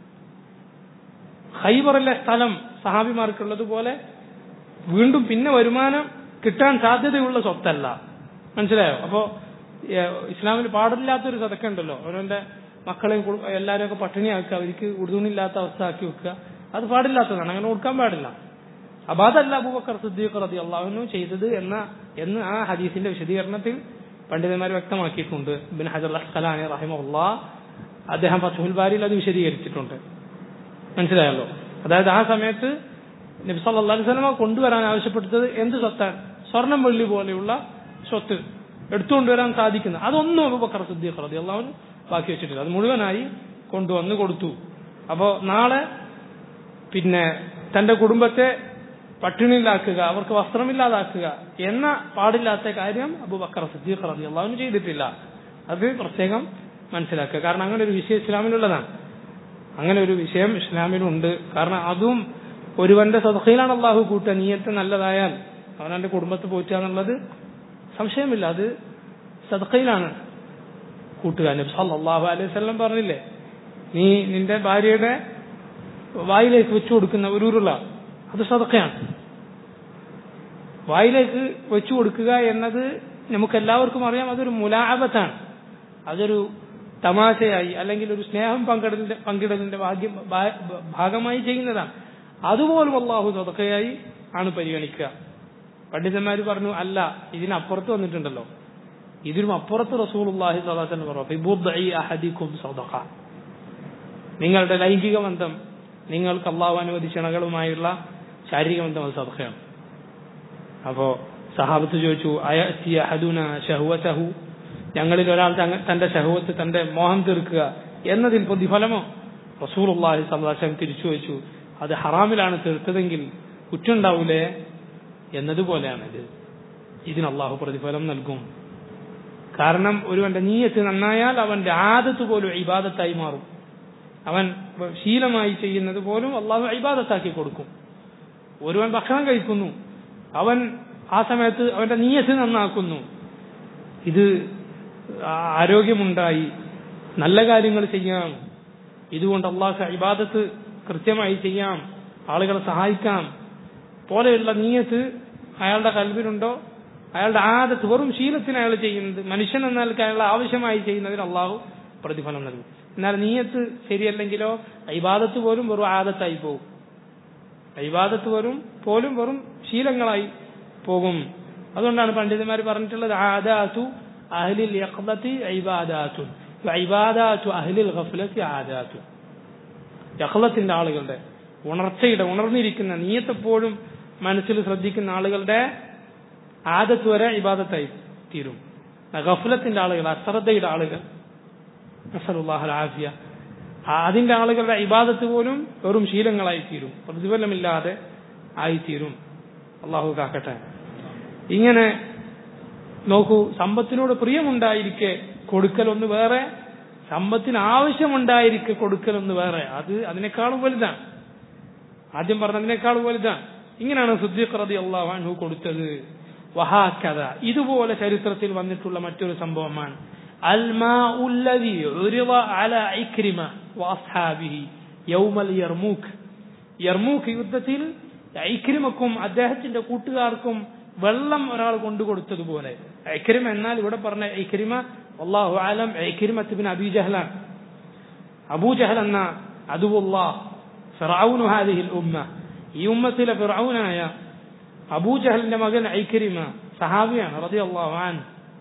ഹൈബറിലെ സ്ഥലം സഹാബിമാർക്കുള്ളതുപോലെ വീണ്ടും പിന്നെ വരുമാനം കിട്ടാൻ സാധ്യതയുള്ള സ്വത്തല്ല മനസ്സിലായോ അപ്പോ ഏഹ്, ഇസ്ലാമിൽ പാടില്ലാത്തൊരു സതക്ക ഉണ്ടല്ലോ അവനവന്റെ മക്കളെയും കു- എല്ലാവരെയും ഒക്കെ പട്ടിണിയാക്കുക അവർക്ക് ഉടുതുണില്ലാത്ത അവസ്ഥ ആക്കി വെക്കുക അത് പാടില്ലാത്തതാണ് അങ്ങനെ കൊടുക്കാൻ പാടില്ല അപ്പൊ അതല്ല അബൂബക്കർ സിദ്ദീഖ് റതി അള്ളാഹുനു ചെയ്തത് എന്ന എന്ന് ആ ഹദീസിന്റെ വിശദീകരണത്തിൽ പണ്ഡിതന്മാർ വ്യക്തമാക്കിയിട്ടുണ്ട് ബിൻ ഹജർ അസ്ഖലാനി റഹിമുല്ലാ അദ്ദേഹം ഫത്തുൽ ബാരിയിൽ അത് വിശദീകരിച്ചിട്ടുണ്ട് മനസ്സിലായല്ലോ അതായത് ആ സമയത്ത് നബി സല്ലല്ലാഹു അലൈഹി വസല്ലമ കൊണ്ടുവരാൻ ആവശ്യപ്പെട്ടത് എന്ത് സ്വത്താണ് സ്വർണം വെള്ളി പോലെയുള്ള സ്വത്ത് എടുത്തുകൊണ്ടുവരാൻ സാധിക്കുന്ന അതൊന്നും അബൂബക്കർ സിദ്ദീഖ് റളിയല്ലാഹു അൻഹു ബാക്കി വെച്ചിട്ടില്ല അത് മുഴുവനായി കൊണ്ടുവന്ന് കൊടുത്തു അപ്പോ നാളെ പിന്നെ തന്റെ കുടുംബത്തെ പട്ടിണിയിലാക്കുക അവർക്ക് വസ്ത്രമില്ലാതാക്കുക എന്ന പാടില്ലാത്ത കാര്യം അബൂബക്കർ സിദ്ദീഖ് റളിയല്ലാഹു അൻഹു ചെയ്തിട്ടില്ല അത് പ്രത്യേകം മനസ്സിലാക്കുക കാരണം അങ്ങനെ ഒരു വിഷയം ഇസ്ലാമിലുള്ളതാണ് അങ്ങനെ ഒരു വിഷയം ഇസ്ലാമിലുണ്ട് കാരണം അതും ഒരുവന്റെ സദഖയിലാണ് അള്ളാഹു കൂട്ടുക നീയത്ത് നല്ലതായാൽ അവനവന്റെ കുടുംബത്തെ പോറ്റുക എന്നുള്ളത് സംശയമില്ല അത് സദഖയിലാണ് കൂട്ടുക നബി സല്ലല്ലാഹു അലൈഹി വസല്ലം പറഞ്ഞില്ലേ നീ നിന്റെ ഭാര്യയുടെ വായിലേക്ക് വെച്ചു കൊടുക്കുന്ന ഒരു ഉരുള അത് സദഖയാണ് വായിലേക്ക് വെച്ചു കൊടുക്കുക എന്നത് നമുക്ക് എല്ലാവർക്കും അറിയാം അതൊരു മുലാബത്താണ് അതൊരു തമാശയായി അല്ലെങ്കിൽ ഒരു സ്നേഹം പങ്കിടലിന്റെ പങ്കിടലിന്റെ ഭാഗ്യം ഭാ- ഭാഗമായി ചെയ്യുന്നതാണ് അതുപോലും അള്ളാഹു സ്വതക്കയായി ആണ് പരിഗണിക്കുക പണ്ഡിതന്മാർ പറഞ്ഞു അല്ല ഇതിനപ്പുറത്ത് വന്നിട്ടുണ്ടല്ലോ ഇതിനും അപ്പുറത്ത് റസൂലുള്ളാഹി സ്വല്ലല്ലാഹു അലൈഹി വസല്ലം പറഞ്ഞു "ഫിബുദ്ഇ അഹദിക്കും സദഖ." നിങ്ങളുടെ ലൈംഗിക ബന്ധം നിങ്ങൾക്ക് അള്ളാഹു അനുവദിച്ച ഇണകളുമായുള്ള ശാരീരിക ബന്ധം അത് സദഖയാണ് അപ്പോ സഹാബത്ത് ചോദിച്ചു അയഅതി അഹദുന ശഹ്വതഹു ഞങ്ങളിൽ ഒരാൾ തങ്ങ- തന്റെ ശഹവത്ത് തന്റെ മോഹം തീർക്കുക എന്നതിൽ പ്രതിഫലമോ റസൂലുള്ളാഹി സ്വല്ലല്ലാഹു അലൈഹി വസല്ലം തിരിച്ചു ചോദിച്ചു അത് ഹറാമിലാണ് തീർത്തതെങ്കിൽ കുറ്റുണ്ടാവൂലേ എന്നതുപോലെയാണിത് ഇതിന് അള്ളാഹു പ്രതിഫലം നൽകും കാരണം ഒരുവന്റെ നീയത്ത് നന്നായാൽ അവന്റെ ആദത്ത് പോലും ഇബാദത്തായി മാറും അവൻ ശീലമായി ചെയ്യുന്നത് പോലും അള്ളാഹു ഇബാദത്താക്കി കൊടുക്കും ഒരുവൻ ഭക്ഷണം കഴിക്കുന്നു അവൻ ആ സമയത്ത് അവന്റെ നീയത്ത് നന്നാക്കുന്നു ഇത് ആ- ആരോഗ്യമുണ്ടായി നല്ല കാര്യങ്ങൾ ചെയ്യാം ഇതുകൊണ്ട് അള്ളാഹ് ഇബാദത്ത് കൃത്യമായി ചെയ്യാം ആളുകളെ സഹായിക്കാം പോലെയുള്ള നീയത്ത് അയാളുടെ കൽവിലുണ്ടോ അയാളുടെ ആദത്ത് വെറും ശീലത്തിന് അയാൾ ചെയ്യുന്നത് മനുഷ്യൻ എന്നാൽ അയാൾ ആവശ്യമായി ചെയ്യുന്നതിന് അള്ളാഹു പ്രതിഫലം നൽകും എന്നാൽ നീയത്ത് ശരിയല്ലെങ്കിലോ ഇബാദത്ത് പോലും വെറും ആദത്തായി പോകും ഇബാദത്ത് വെറും പോലും വെറും ശീലങ്ങളായി പോകും അതുകൊണ്ടാണ് പണ്ഡിതന്മാർ പറഞ്ഞിട്ടുള്ളത് ആദാത്തു അഹ്ലിൽ യഖ്ദത്തി ഇബാദാത്തു ഇബാദാത്തു അഹ്ലിൽ ഗഫ്ലത്തി ആദാത്തു യഖ്ലത്തിന്റെ ആളുകളുടെ ഉണർച്ചയുടെ ഉണർന്നിരിക്കുന്ന നീയത്തെപ്പോഴും മനസ്സിൽ ശ്രദ്ധിക്കുന്ന ആളുകളുടെ ആദത്ത് വരെ ഇബാദത്തായി തീരും ഗഫലത്തിന്റെ ആളുകൾ അശ്രദ്ധയുടെ ആളുകൾ നസറുല്ലാഹൽ ആഫിയ അതിന്റെ ആളുകളുടെ ഇബാദത്ത് പോലും വെറും ശീലങ്ങളായി തീരും പ്രതിഫലമില്ലാതെ ആയിത്തീരും അള്ളാഹു കാക്കട്ടെ ഇങ്ങനെ നോക്കൂ സമ്പത്തിനോട് പ്രിയമുണ്ടായിരിക്കെ കൊടുക്കലൊന്ന് വേറെ സമ്പത്തിന് ആവശ്യമുണ്ടായിരിക്കെ കൊടുക്കലൊന്ന് വേറെ അത് അതിനേക്കാളും വലുതാണ് ആദ്യം പറഞ്ഞതിനേക്കാളും വലുതാണ് ഇങ്ങനെയാണ് സുദ്ദീഖ് റതി അള്ളാഹു കൊടുത്തത് വഹാക്കഥ ഇതുപോലെ ചരിത്രത്തിൽ വന്നിട്ടുള്ള മറ്റൊരു സംഭവമാണ് الماء الذي عرض على عكرمة وأصحابه يوم اليرموك യർമൂക്ക് യുദ്ധത്തിൽ ഐക്രിമക്കും അദ്ദേഹത്തിന്റെ കൂട്ടുകാർക്കും വെള്ളം ഒരാൾ കൊണ്ടു കൊടുത്തതുപോലെ ഐക്രിമ എന്നാൽ ഇവിടെ പറഞ്ഞ ഐക്രിമ അള്ളാഹു ആലം ഐക്രിമത്തിബിൻ അബൂജഹലാണ് അബൂജഹൽ എന്ന അതുവുല്ലാഹ് ഫിറൌനു ഹാദിഹിൽ ഉമ്മ ഈ ഉമ്മത്തിലെ ഫിറൌനായ അബൂജഹലിന്റെ മകൻ ഐക്രിമ സഹാബിയാണ് റതി അള്ളാഹു ആൻ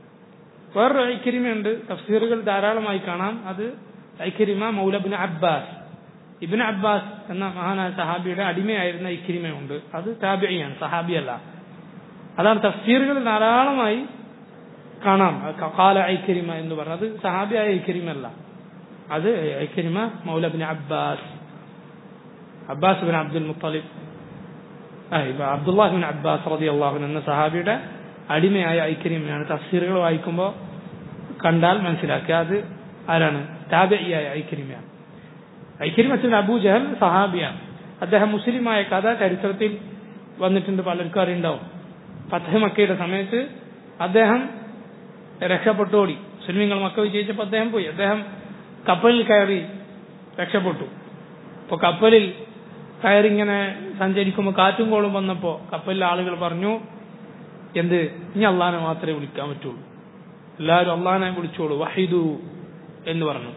വേറൊരു ഐക്കരിമയുണ്ട് തഫ്സീറുകൾ ധാരാളമായി കാണാം അത് ഐക്കരിമ മൗലബിൻ അബ്ബാസ് ഇബിൻ അബ്ബാസ് എന്ന മഹാനായ സഹാബിയുടെ അടിമയായിരുന്ന ഇക്കരിമയുണ്ട് അത് താബിയാണ് സഹാബിയല്ല അതാണ് തഫ്സീറുകൾ ധാരാളമായി കാണാം കാല ഐക്കരിമ എന്ന് പറഞ്ഞത് സഹാബിയായ ഐക്കരിമല്ല അത് ഐക്കരിമ മൗലബിൻ Abbas Abbas bin Abdul Muttalib അബ്ദുല്ലാഹിബിൻ അബ്ബാസ് റതി അള്ളാഹുൻ എന്ന സഹാബിയുടെ അടിമയായ ഐക്കരിമയാണ് തഫ്സീറുകൾ വായിക്കുമ്പോൾ കണ്ടാൽ മനസ്സിലാക്കുക അത് ആരാണ് താബിയായ ഐക്കരിമയാണ് ഐക്കരിമത്തിൽ അബൂ ജഹൽ സഹാബിയാണ് അദ്ദേഹം മുസ്ലിമായ കഥ ചരിത്രത്തിൽ വന്നിട്ടുണ്ട് പലർക്കും അറിയുണ്ടാവും ഫത്തഹ് മക്കയുടെ സമയത്ത് അദ്ദേഹം രക്ഷപ്പെട്ടോടി മുസ്ലിങ്ങൾ മക്ക വിജയിച്ചപ്പോൾ അദ്ദേഹം പോയി അദ്ദേഹം കപ്പലിൽ കയറി രക്ഷപ്പെട്ടു അപ്പോൾ കപ്പലിൽ കയറിങ്ങനെ സഞ്ചരിക്കുമ്പോൾ കാറ്റും കോളും വന്നപ്പോൾ കപ്പലിലെ ആളുകൾ പറഞ്ഞു എന്ത് ഇനി അള്ളഹാനെ മാത്രമേ വിളിക്കാൻ പറ്റുള്ളൂ എല്ലാവരും അള്ളഹാനെ വിളിച്ചോളൂ വഹീദു എന്ന് പറഞ്ഞു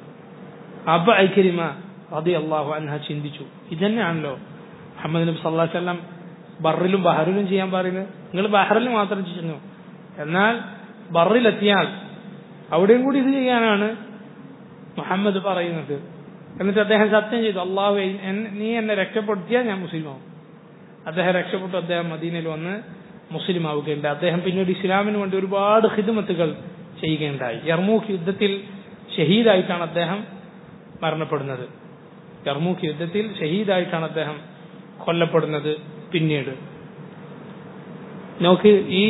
അബ ഐക്കരിമ അതി അള്ളാഹു അൻഹ ചിന്തിച്ചു ഇതന്നെയാണല്ലോ മുഹമ്മദ് നബി സല്ലാ വല്ലം ബറിലും ബഹറിലും ചെയ്യാൻ പറയുന്നത് നിങ്ങൾ ബഹറിൽ മാത്രം ചെയ്യുന്നു എന്നാൽ ബറിലെത്തിയാൽ അവിടെയും കൂടി ഇത് ചെയ്യാനാണ് മുഹമ്മദ് പറയുന്നത് എന്നിട്ട് അദ്ദേഹം സത്യം ചെയ്തു അള്ളാഹു നീ എന്നെ രക്ഷപ്പെടുത്തിയാൽ ഞാൻ മുസ്ലിമാവും അദ്ദേഹം രക്ഷപ്പെട്ടു അദ്ദേഹം മദീനയിൽ വന്ന് മുസ്ലിം ആവുകയുണ്ട് അദ്ദേഹം പിന്നീട് ഇസ്ലാമിന് വേണ്ടി ഒരുപാട് ഹിദമത്തുകൾ ചെയ്യുകയുണ്ടായി യർമൂഖ് യുദ്ധത്തിൽ ഷഹീദായിട്ടാണ് അദ്ദേഹം മരണപ്പെടുന്നത് യർമൂഖ് യുദ്ധത്തിൽ ഷഹീദായിട്ടാണ് അദ്ദേഹം കൊല്ലപ്പെടുന്നത് പിന്നീട് നോക്ക് ഈ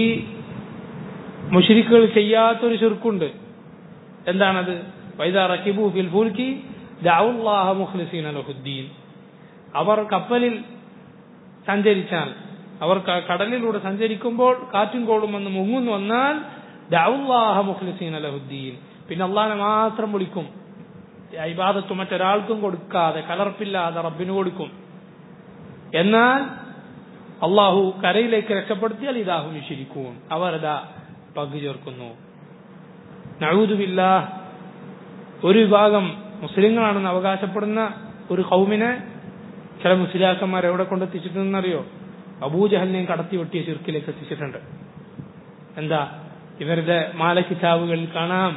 മുഷരിക്കുകൾ ചെയ്യാത്തൊരു ചുരുക്കുണ്ട് എന്താണത് വൈദ റക്കിബു ഫിൽ ഫുൽക്കി ദഅവുല്ലാഹ മുഖ്ലിസീന ലഹുദ്ദീൻ അവർ കപ്പലിൽ സഞ്ചരിച്ചാൽ അവർ കടലിലൂടെ സഞ്ചരിക്കുമ്പോൾ കാറ്റും കോളും വന്ന് മുങ്ങുന്നു വന്നാൽ ദഅവുല്ലാഹ മുഖ്ലിസീന ലഹുദ്ദീൻ പിന്നെ അള്ളാഹിനെ മാത്രം വിളിക്കും ഇബാദത്ത് മറ്റൊരാൾക്കും കൊടുക്കാതെ കലർപ്പില്ലാതെ റബ്ബിന് കൊടുക്കും എന്നാൽ അള്ളാഹു കരയിലേക്ക് രക്ഷപ്പെടുത്തിയാൽ ഇതാഹു നിഷിരിക്കും അവർ അതാ പങ്കു ചേർക്കുന്നു നഴൂതുമില്ല ഒരു വിഭാഗം മുസ്ലിങ്ങളാണെന്ന് അവകാശപ്പെടുന്ന ഒരു കൗമിനെ ചില മുസ്ലിയാക്കന്മാർ എവിടെ കൊണ്ടെത്തിച്ചിട്ടുണ്ടെന്നറിയോ അബൂജഹലിനെയും കടത്തി വെട്ടിയ ചെറുക്കിലേക്ക് എത്തിച്ചിട്ടുണ്ട് എന്താ ഇവരുടെ മാല കിതാബുകളിൽ കാണാം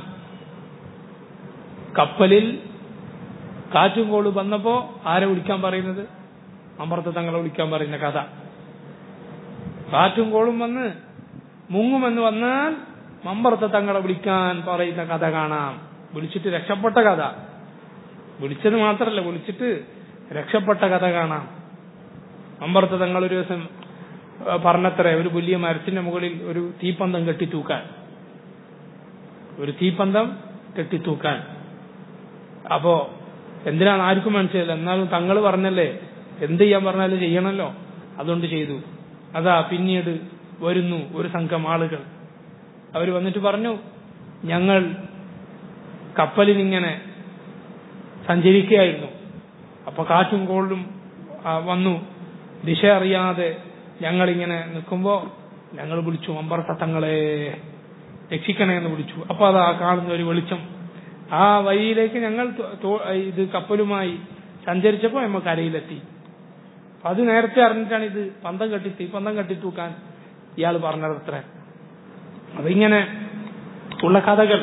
കപ്പലിൽ കാറ്റും കോള് വന്നപ്പോ ആരെ വിളിക്കാൻ പറയുന്നത് അമർത്ത തങ്ങളെ വിളിക്കാൻ പറയുന്ന കഥ കാറ്റും കോളും വന്ന് മുങ്ങുമെന്ന് വന്നാൽ മമ്പർത്ത തങ്ങളെ വിളിക്കാൻ പറയുന്ന കഥ കാണാം വിളിച്ചിട്ട് രക്ഷപ്പെട്ട കഥ വിളിച്ചത് മാത്രല്ല വിളിച്ചിട്ട് രക്ഷപ്പെട്ട കഥ കാണാം മമ്പർത്ത തങ്ങൾ ഒരു ദിവസം പറഞ്ഞത്ര ഒരു വലിയ മരത്തിന്റെ മുകളിൽ ഒരു തീപ്പന്തം കെട്ടിത്തൂക്കാൻ ഒരു തീപ്പന്തം കെട്ടിത്തൂക്കാൻ അപ്പോ എന്തിനാണ് ആർക്കും മനസ്സിലായില്ല എന്നാലും തങ്ങൾ പറഞ്ഞല്ലേ എന്ത് ചെയ്യാൻ പറഞ്ഞാലും ചെയ്യണമല്ലോ അതുകൊണ്ട് ചെയ്തു അതാ പിന്നീട് വരുന്നു ഒരു സംഘം ആളുകൾ അവർ വന്നിട്ട് പറഞ്ഞു ഞങ്ങൾ കപ്പലിനിങ്ങനെ സഞ്ചരിക്കുകയായിരുന്നു അപ്പൊ കാറ്റും കോളും ആ, വന്നു ദിശ അറിയാതെ ഞങ്ങളിങ്ങനെ നിൽക്കുമ്പോ ഞങ്ങൾ വിളിച്ചു അമ്പർത്തങ്ങളെ രക്ഷിക്കണേ എന്ന് വിളിച്ചു അപ്പൊ അതാ കാണുന്ന ഒരു വെളിച്ചം ആ വഴിയിലേക്ക് ഞങ്ങൾ തോ- തോ- ഇത് കപ്പലുമായി സഞ്ചരിച്ചപ്പോ നമ്മ കരയിലെത്തി അപ്പൊ അത് നേരത്തെ അറിഞ്ഞിട്ടാണ് ഇത് പന്തം കെട്ടി തീപ്പന്തം കെട്ടി തൂക്കാൻ ഇയാൾ പറഞ്ഞത് അത്ര അപ്പൊ ഇങ്ങനെ ഉള്ള കഥകൾ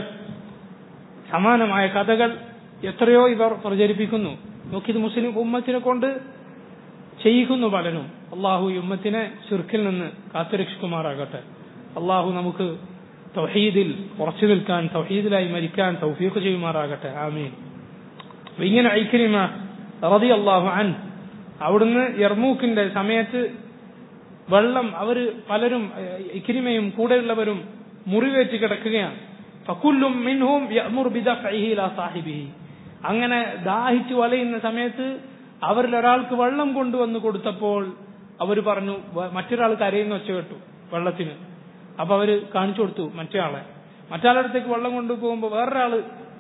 സമാനമായ കഥകൾ എത്രയോ ഇവർ പ്രചരിപ്പിക്കുന്നു നോക്കിയത് മുസ്ലിം ഉമ്മത്തിനെ കൊണ്ട് ചെയ്യിക്കുന്നു പലരും അള്ളാഹു ഈ ഉമ്മത്തിനെ ചുരുക്കിൽ നിന്ന് കാത്തുരക്ഷിക്കുമാറാകട്ടെ അള്ളാഹു നമുക്ക് തൗഹീദിൽ ഉറച്ചു നിൽക്കാൻ തൗഹീദിലായി മരിക്കാൻ തൗഫീഖ് ചെയ്യുമാറാകട്ടെ ആമീൻ അപ്പൊ ഇങ്ങനെ ഐക്കരിമ റതി അള്ളാഹു അൻ അവിടുന്ന് യർമൂക്കിന്റെ സമയത്ത് വെള്ളം അവര് പലരും ഇക്രിമയും കൂടെയുള്ളവരും മുറിവേറ്റ് കിടക്കുകയാണ് ഫക്കുല്ലും മിൻഹും യഅ്മുർ ബിദഫഇഹി ഇലാ സാഹിബിഹി അങ്ങനെ ദാഹിച്ചു വലയുന്ന സമയത്ത് അവരിൽ ഒരാൾക്ക് വെള്ളം കൊണ്ടുവന്ന് കൊടുത്തപ്പോൾ അവർ പറഞ്ഞു വ- മറ്റൊരാൾ കരയുന്ന ഒച്ച കേട്ടു വെള്ളത്തിന് അപ്പൊ അവര് കാണിച്ചു കൊടുത്തു മറ്റേ ആളെ മറ്റാളടുത്തേക്ക് വെള്ളം കൊണ്ടുപോകുമ്പോൾ വേറൊരാള്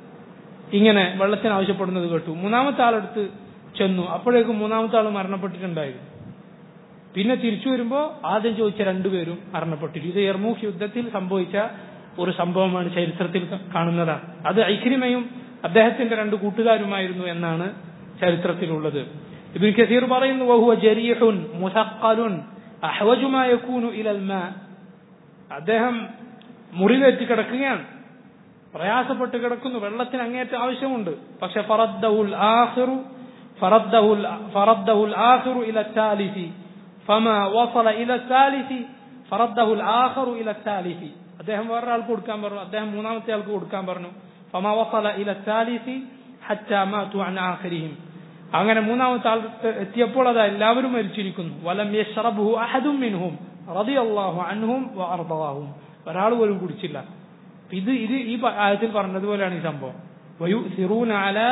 ഇങ്ങനെ വെള്ളത്തിന് ആവശ്യപ്പെടുന്നത് കേട്ടു മൂന്നാമത്തെ ആളെടുത്ത് ചെന്നു അപ്പോഴേക്കും മൂന്നാമത്തെ ആൾ മരണപ്പെട്ടിട്ടുണ്ടായിരുന്നു പിന്നെ തിരിച്ചു വരുമ്പോ ആദ്യം ചോദിച്ച രണ്ടുപേരും മരണപ്പെട്ടിരുന്നു ഇത് എർമൂഖ് യുദ്ധത്തിൽ സംഭവിച്ച ഒരു സംഭവമാണ് ചരിത്രത്തിൽ ക- കാണുന്നതാണ് അത് ഐക്രിമയും അദ്ദേഹത്തിന്റെ രണ്ട് കൂട്ടുകാരുമായിരുന്നു എന്നാണ് ചരിത്രത്തിലുള്ളത് ഇബ്നു കസീർ പറയുന്നു വഹുവ ജരീഹുൻ മുസഖലുൻ അഹ്വജു മാ യകൂനു ഇലൽ മാ അദ്ദേഹം മുറിവേറ്റ് കിടക്കുകയാണ് പ്രയാസപ്പെട്ട് കിടക്കുന്നു വെള്ളത്തിന് അങ്ങേറ്റ ആവശ്യമുണ്ട് പക്ഷെ ഫറദ്ദഹുൽ ആഖിറു ഫറദ്ദഹുൽ ഫറദ്ദഹുൽ ആഖിറു ഇല താലിസി ഫമാ വസല ഇല താലിസി ഫറദ്ദഹുൽ ആഖിറു ഇല താലിസി അദ്ദേഹം വേറൊരാൾക്ക് കൊടുക്കാൻ പറഞ്ഞു അദ്ദേഹം മൂന്നാമത്തെ ആൾക്ക് കൊടുക്കാൻ പറഞ്ഞു ഫമാ വസല ഇല താലിസി ഹറ്റാ മാതു അൻ ആഖിരിഹിം അങ്ങനെ മൂന്നാമത്തെ ആൾ എത്തിയപ്പോൾ അത് എല്ലാവരും മരിച്ചിരിക്കുന്നു വലം യശ്റബുഹു അഹദും മിൻഹും റളിയല്ലാഹു അൻഹും വഅർദാഹും ഒരാൾ പോലും കുടിച്ചില്ല ഇത് ഇത് ഈ പ- ആയത്തിൽ പറഞ്ഞതുപോലെയാണ് ഈ സംഭവം ويؤثرون على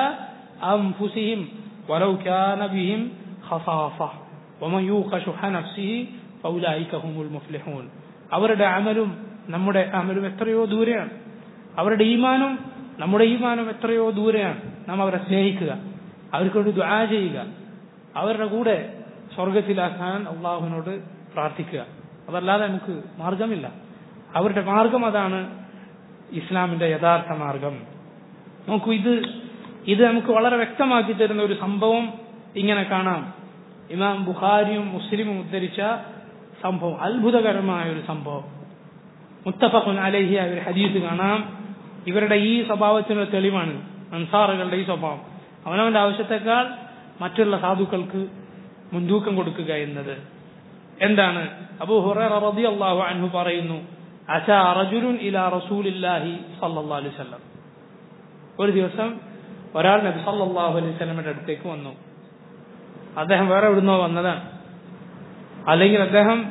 أنفسهم ولو كان بهم خصاصة ومن يوق شح نفسه فأولئك هم المفلحون അവരുടെ അമലും നമ്മുടെ അമലും എത്രയോ ദൂരെയാണ് അവരുടെ ഈമാനും നമ്മുടെ ഈമാനും എത്രയോ ദൂരെയാണ് നാം അവരെ സ്നേഹിക്കുക അവർക്ക് വേണ്ടി ദുആ ചെയ്യുക അവരുടെ കൂടെ സ്വർഗത്തിലാക്കാൻ അള്ളാഹുവിനോട് പ്രാർത്ഥിക്കുക അതല്ലാതെ നമുക്ക് മാർഗമില്ല അവരുടെ മാർഗം അതാണ് ഇസ്ലാമിന്റെ യഥാർത്ഥ മാർഗം നോക്കൂ ഇത് ഇത് നമുക്ക് വളരെ വ്യക്തമാക്കി തരുന്ന ഒരു സംഭവം ഇങ്ങനെ കാണാം ഇമാം ബുഖാരിയും മുസ്ലിമും ഉദ്ധരിച്ച സംഭവം അത്ഭുതകരമായ ഒരു സംഭവം മുത്തഫഖുൻ അലൈഹി ആ ഒരു ഹദീസ് കാണാം ഇവരുടെ ഈ സ്വഭാവത്തിനുള്ള തെളിവാണ് അൻസാറുകളുടെ ഈ സ്വഭാവം അവനവന്റെ ആവശ്യത്തെക്കാൾ മറ്റുള്ള സാധുക്കൾക്ക് മുൻതൂക്കം കൊടുക്കുക എന്നത് എന്താണ് അബൂ ഹുറൈറ റളിയല്ലാഹു അൻഹു പറയുന്നു അസാ റജുലുൻ ഇലാ റസൂലില്ലാഹി സല്ലല്ലാഹു അലൈഹി വസല്ലം ഒരു ദിവസം ഒരാൾ നബി സല്ലല്ലാഹു അലൈഹി വസല്ലമയുടെ അടുത്തേക്ക് വന്നു അദ്ദേഹം വേറെ എവിടുന്നോ വന്നതാണ് അല്ലെങ്കിൽ അദ്ദേഹം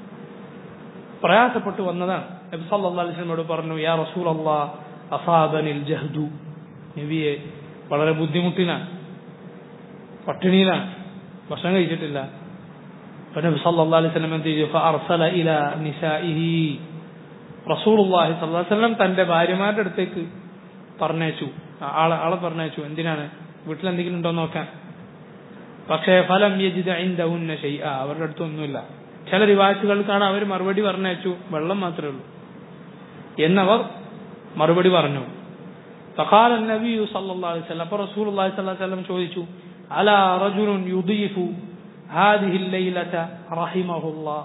പ്രയാസപ്പെട്ടു വന്നതാണ് നബി സല്ലല്ലാഹു അലൈഹി വസല്ലമയോട് പറഞ്ഞു യാ റസൂലല്ലാഹ് അസാബനിൽ ജഹ്ദു നബിയെ വളരെ ബുദ്ധിമുട്ടിനാണ് പട്ടിണിയിലാണ് ഭക്ഷണം കഴിച്ചിട്ടില്ല അപ്പൊ നബി സല്ലല്ലാഹു അലൈഹി വസല്ലം എന്ത് ചെയ്തു ഫഅർസല ഇലാ നിസാഇഹി റസൂലുള്ളാഹി സ്വല്ലല്ലാഹു അലൈഹി വസല്ലം തന്റെ ഭാര്യമാരുടെ അടുത്തേക്ക് പറഞ്ഞയച്ചു ആ- ആളെ ആളെ പറഞ്ഞയച്ചു എന്തിനാണ് വീട്ടിൽ എന്തെങ്കിലും ഉണ്ടോ നോക്കാൻ പക്ഷേ ഫലം യജിദ ഇൻദഹുന്ന ഷൈഅ അവരുടെ അടുത്തൊന്നുമില്ല ചില റിവായത്തുകൾ കാണാൻ അവർ മറുപടി പറഞ്ഞയച്ചു വെള്ളം മാത്രമേ ഉള്ളൂ എന്നവർ മറുപടി പറഞ്ഞു فقال النبي صلى الله عليه وسلم فرسول الله صلى الله عليه وسلم ചോദിച്ചു ألا رجل يضيف هذه الليلة رحمه الله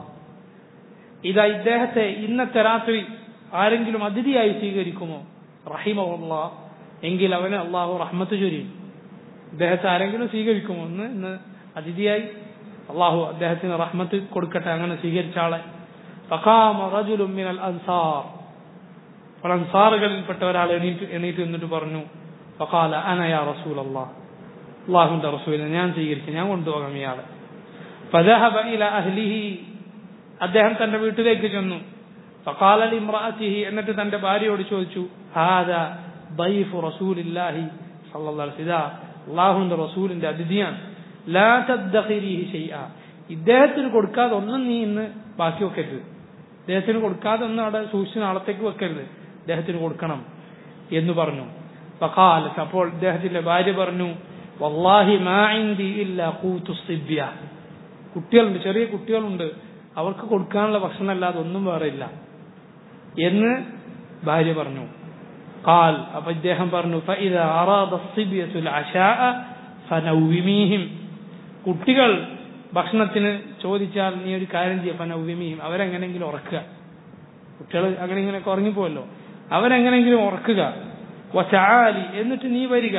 ഇതാ ഇദ്ദേഹത്തെ ഇന്നത്തെ രാത്രി ആരെങ്കിലും അതിഥിയായി സ്വീകരിക്കുമോ റഹിമഹുല്ല എങ്കിൽ അവന് അള്ളാഹു റഹ്മത്ത് ചൊരിയും ഇദ്ദേഹത്തെ ആരെങ്കിലും സ്വീകരിക്കുമോ എന്ന് ഇന്ന് അതിഥിയായി അള്ളാഹു അദ്ദേഹത്തിന് റഹ്മത്ത് കൊടുക്കട്ടെ അങ്ങനെ സ്വീകരിച്ച ആളെ ഫഖാമ റജുലുൻ മിനൽ അൻസാർ അപ്പോൾ അൻസാറുകളിൽപ്പെട്ട ഒരാൾ എണീറ്റ് എണീറ്റ് നിന്നിട്ട് പറഞ്ഞു ഫഖാല അന യാ റസൂൽ അള്ളാഹ് അള്ളാഹുവിന്റെ റസൂലിനെ ഞാൻ സ്വീകരിച്ചു ഞാൻ കൊണ്ടുപോകാം ഇയാളെ فذهب إلى أهله അദ്ദേഹം തന്റെ വീട്ടിലേക്ക് ചെന്നു فقال لامرأته എന്നിട്ട് തന്റെ ഭാര്യയോട് ചോദിച്ചു هذا ضيف رسول الله صلى الله عليه وسلم അള്ളാഹുവിന്റെ റസൂലിന്റെ അതിഥിയാണ് ലാ തദ്ദഖിരിഹി ഷൈഅ ഇദ്ദേഹത്തിന് കൊടുക്കാതെ ഒന്നും നീ ഇന്ന് ബാക്കി വെക്കരുത് ഇദ്ദേഹത്തിന് കൊടുക്കാതെ ഒന്നും അവിടെ സൂക്ഷിച്ച് നാളത്തേക്ക് വെക്കരുത് ഇദ്ദേഹത്തിന് കൊടുക്കണം എന്ന് പറഞ്ഞു ഫഖാലത്ത് അപ്പോൾ ഇദ്ദേഹത്തിന്റെ ഭാര്യ പറഞ്ഞു വല്ലാഹി മാ ഇൻദി ഇല്ല ഖൂതു സിബ്യ കുട്ടികളുണ്ട് ചെറിയ കുട്ടികളുണ്ട് അവർക്ക് കൊടുക്കാനുള്ള ഭക്ഷണം അല്ലാതെ ഒന്നും വേറെ ഇല്ല എന്ന് ഭാര്യ പറഞ്ഞു قال അപ്പൊ ഇദ്ദേഹം പറഞ്ഞു فإذا أراد الصبية العشاء فنوميهم കുട്ടികൾ ഭക്ഷണത്തിന് ചോദിച്ചാൽ നീ ഒരു കാര്യം ചെയ്യുക ഫനൗവിമീഹിം അവരെങ്ങനെങ്കിലും ഉറക്കുക കുട്ടികൾ അങ്ങനെ ഇങ്ങനെയൊക്കെ ഉറങ്ങിപ്പോവല്ലോ അവരെങ്ങനെങ്കിലും ഉറക്കുക വചാലി എന്നിട്ട് നീ വരിക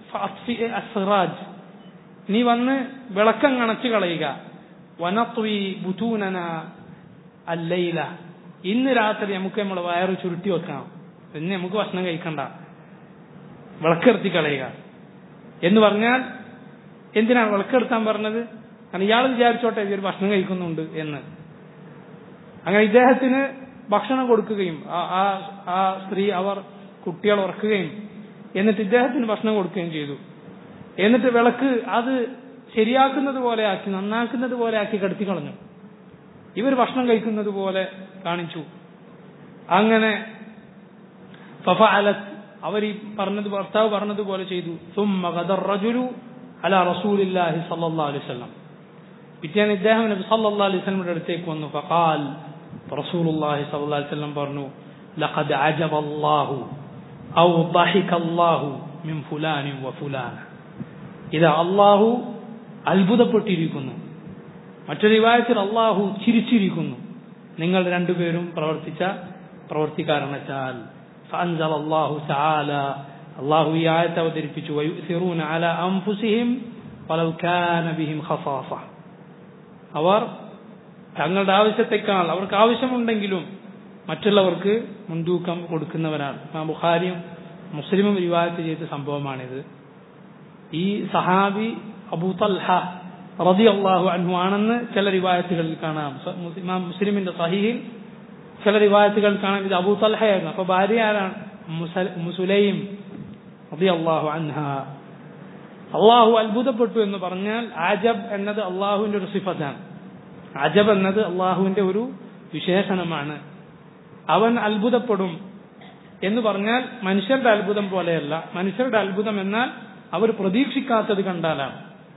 അസ്റാജ് നീ വന്ന് വിളക്കം കണച്ചു കളയുക വനത്വി ബുധൂനന അല്ലയില ഇന്ന് രാത്രി നമുക്ക് നമ്മളെ വയറ് ചുരുട്ടി വെക്കണം ഇന്ന് നമുക്ക് ഭക്ഷണം കഴിക്കണ്ട വിളക്കെടുത്തി കളയുക എന്ന് പറഞ്ഞാൽ എന്തിനാണ് വിളക്കെടുത്താൻ പറഞ്ഞത് കാരണം ഇയാൾ വിചാരിച്ചോട്ടെ ഇവർ ഭക്ഷണം കഴിക്കുന്നുണ്ട് എന്ന് അങ്ങനെ ഇദ്ദേഹത്തിന് ഭക്ഷണം കൊടുക്കുകയും ആ സ്ത്രീ അവർ കുട്ടികൾ ഉറക്കുകയും എന്നിട്ട് ഇദ്ദേഹത്തിന് ഭക്ഷണം കൊടുക്കുകയും ചെയ്തു എന്നിട്ട് വിളക്ക് അത് ശരിയാക്കുന്നത് പോലെ ആക്കി നന്നാക്കുന്നത് പോലെ ആക്കി കടത്തി കളഞ്ഞു ഇവർ ഭക്ഷണം കഴിക്കുന്നത് പോലെ കാണിച്ചു അങ്ങനെ ഫഫഅലത് അവർ ഈ പറഞ്ഞത് ഭർത്താവ് പറഞ്ഞതുപോലെ ചെയ്തു ثم غدر الرجل على رسول الله صلى الله عليه وسلم പിറ്റേന്ന് ഇദ്ദേഹം നബി സല്ലല്ലാഹു അലൈഹി വസല്ലമയുടെ അടുത്തേക്ക് വന്നു ഫഖാൽ റസൂലുള്ളാഹി സ്വല്ലല്ലാഹു അലൈഹി വസല്ലം പറഞ്ഞു ലഖദ് അജബ അല്ലാഹു ഔ ضحك الله من فلان وفلان ഇതാ അല്ലാഹു അത്ഭുതപ്പെട്ടിരിക്കുന്നു മറ്റൊരു വിവാഹത്തിൽ അള്ളാഹു ചിരിച്ചിരിക്കുന്നു നിങ്ങൾ രണ്ടുപേരും പ്രവർത്തിച്ച പ്രവൃത്തി കാരണത്താൽ فأنزل الله تعالى الله ഈ ആയത്ത് അവതരിപ്പിച്ചു ويؤثرون على أنفسهم ولو كان بهم خصاصة അവർ തങ്ങളുടെ ആവശ്യത്തെക്കാൾ അവർക്ക് ആവശ്യമുണ്ടെങ്കിലും മറ്റുള്ളവർക്ക് മുൻതൂക്കം കൊടുക്കുന്നവരാണ് ബുഖാരിയും മുസ്ലിമും വിവാഹത്ത് ചെയ്ത സംഭവമാണിത് ഈ സഹാബി അബൂ തൽഹ റതി അള്ളാഹു അൻഹു ആണെന്ന് ചില റിവായത്തുകളിൽ കാണാം ഇമാം മുസ്ലിമിന്റെ സഹീഹിൽ ചില റിവായത്തുകൾ കാണാം ഇത് അബൂ തൽഹയായിരുന്നു അപ്പൊ ഭാര്യ ആരാണ് മുസുലൈം റതി അള്ളാഹു അൻഹ അള്ളാഹു അത്ഭുതപ്പെട്ടു എന്ന് പറഞ്ഞാൽ ആജബ് എന്നത് അള്ളാഹുവിന്റെ ഒരു സിഫത്താണ് അജബ് എന്നത് അള്ളാഹുവിന്റെ ഒരു വിശേഷണമാണ് അവൻ അത്ഭുതപ്പെടും എന്ന് പറഞ്ഞാൽ മനുഷ്യരുടെ അത്ഭുതം പോലെയല്ല മനുഷ്യരുടെ അത്ഭുതം എന്നാൽ അവർ പ്രതീക്ഷിക്കാത്തത് കണ്ടാലാണ്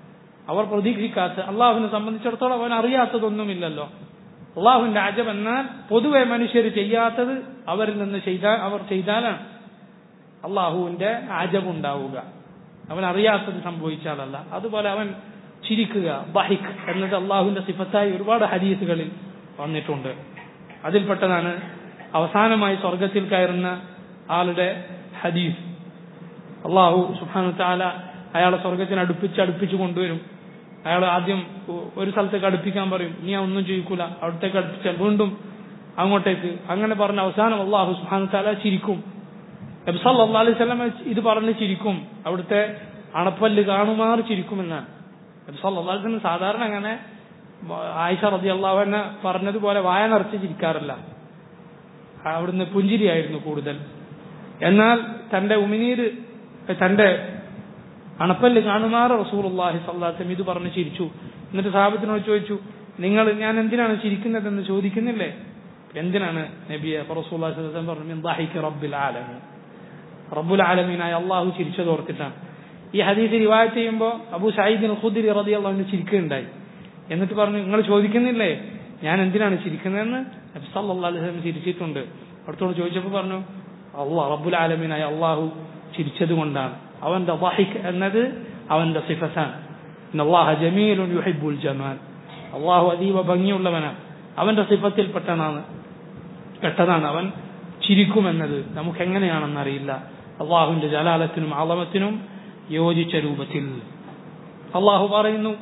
അവർ പ്രതീക്ഷിക്കാത്ത അള്ളാഹുവിനെ സംബന്ധിച്ചിടത്തോളം അവൻ അറിയാത്തതൊന്നുമില്ലല്ലോ അള്ളാഹുവിന്റെ അജബ് എന്നാൽ പൊതുവെ മനുഷ്യർ ചെയ്യാത്തത് അവരിൽ നിന്ന് ചെയ്താൽ അവർ ചെയ്താലാണ് അള്ളാഹുവിന്റെ അജബ് ഉണ്ടാവുക അവൻ അറിയാത്തത് സംഭവിച്ചാലല്ല അതുപോലെ അവൻ ചിരിക്കുക ബഹിക് എന്നത് അള്ളാഹുവിന്റെ സിഫത്തായി ഒരുപാട് ഹദീസുകളിൽ വന്നിട്ടുണ്ട് അതിൽപ്പെട്ടതാണ് അവസാനമായി സ്വർഗത്തിൽ കയറുന്ന ആളുടെ ഹദീസ് അള്ളാഹു സുഹാനു താല അയാളെ സ്വർഗത്തിന് അടുപ്പിച്ച് അടുപ്പിച്ച് കൊണ്ടുവരും അയാൾ ആദ്യം ഒരു സ്ഥലത്തേക്ക് അടുപ്പിക്കാൻ പറയും നീ ഒന്നും ചെയ്യിക്കൂല അവിടത്തേക്ക് അടുപ്പിച്ചാൽ വീണ്ടും അങ്ങോട്ടേക്ക് അങ്ങനെ പറഞ്ഞ അവസാനം അള്ളാഹു സുഹാനു താല ചിരിക്കും നബ്സൽ അലൈഹി സ്വലം ഇത് പറഞ്ഞ് ചിരിക്കും അവിടുത്തെ അണപ്പല്ല് കാണുമാർ ചിരിക്കുമെന്നാണ് നബ്സൽ അള്ളാഹി സ്വലം സാധാരണ അങ്ങനെ ആയിഷ റതി അള്ളാഹുവിനെ പറഞ്ഞതുപോലെ വായ നിറച്ച് ചിരിക്കാറില്ല അവിടുന്ന് പുഞ്ചിരിയായിരുന്നു കൂടുതൽ എന്നാൽ തന്റെ ഉമിനീര് തന്റെ അണപ്പല്ല് കാണുമാർ റസൂൽ അള്ളാഹി സല്ലാസം ഇത് പറഞ്ഞ് ചിരിച്ചു എന്നിട്ട് സാഹബത്തിനോട് ചോദിച്ചു നിങ്ങൾ ഞാൻ എന്തിനാണ് ചിരിക്കുന്നതെന്ന് ചോദിക്കുന്നില്ലേ എന്തിനാണ് നബിയെ റസൂൽ പറഞ്ഞു റബ്ബിൽ ആലമീൻ റബ്ബുൽ ആലമീനായ അള്ളാഹു ചിരിച്ചത് ഓർത്തിട്ടാണ് ഈ ഹദീസ് റിവായത്ത് ചെയ്യുമ്പോൾ അബു ഷാഹിദിൻ ഖുദിരി റതി അള്ളാഹുവിന് ചിരിക്കുകയുണ്ടായി എന്നിട്ട് പറഞ്ഞു നിങ്ങൾ ചോദിക്കുന്നില്ലേ ഞാൻ എന്തിനാണ് ചിരിക്കുന്നതെന്ന് നബി സല്ലല്ലാഹു അലൈഹി വസല്ലം ചിരിച്ചിട്ടുണ്ട് അടുത്തോട് ചോദിച്ചപ്പോൾ പറഞ്ഞു അള്ളാഹ് റബ്ബുൽ ആലമീനായ അള്ളാഹു ചിരിച്ചത് കൊണ്ടാണ് അവന്റെ വഹിക് എന്നത് അവന്റെ സിഫസാണ് അള്ളാഹ ജമീലുൻ യുഹിബുൽ ജമാൽ അള്ളാഹു അതീവ ഭംഗിയുള്ളവനാണ് അവന്റെ സിഫത്തിൽപ്പെട്ടതാണ് പെട്ടതാണ് അവൻ ചിരിക്കുമെന്നത് നമുക്ക് എങ്ങനെയാണെന്ന് അറിയില്ല അള്ളാഹുവിന്റെ ജലാലത്തിനും ആളമത്തിനും യോജിച്ച രൂപത്തിൽ അള്ളാഹു പറയുന്നു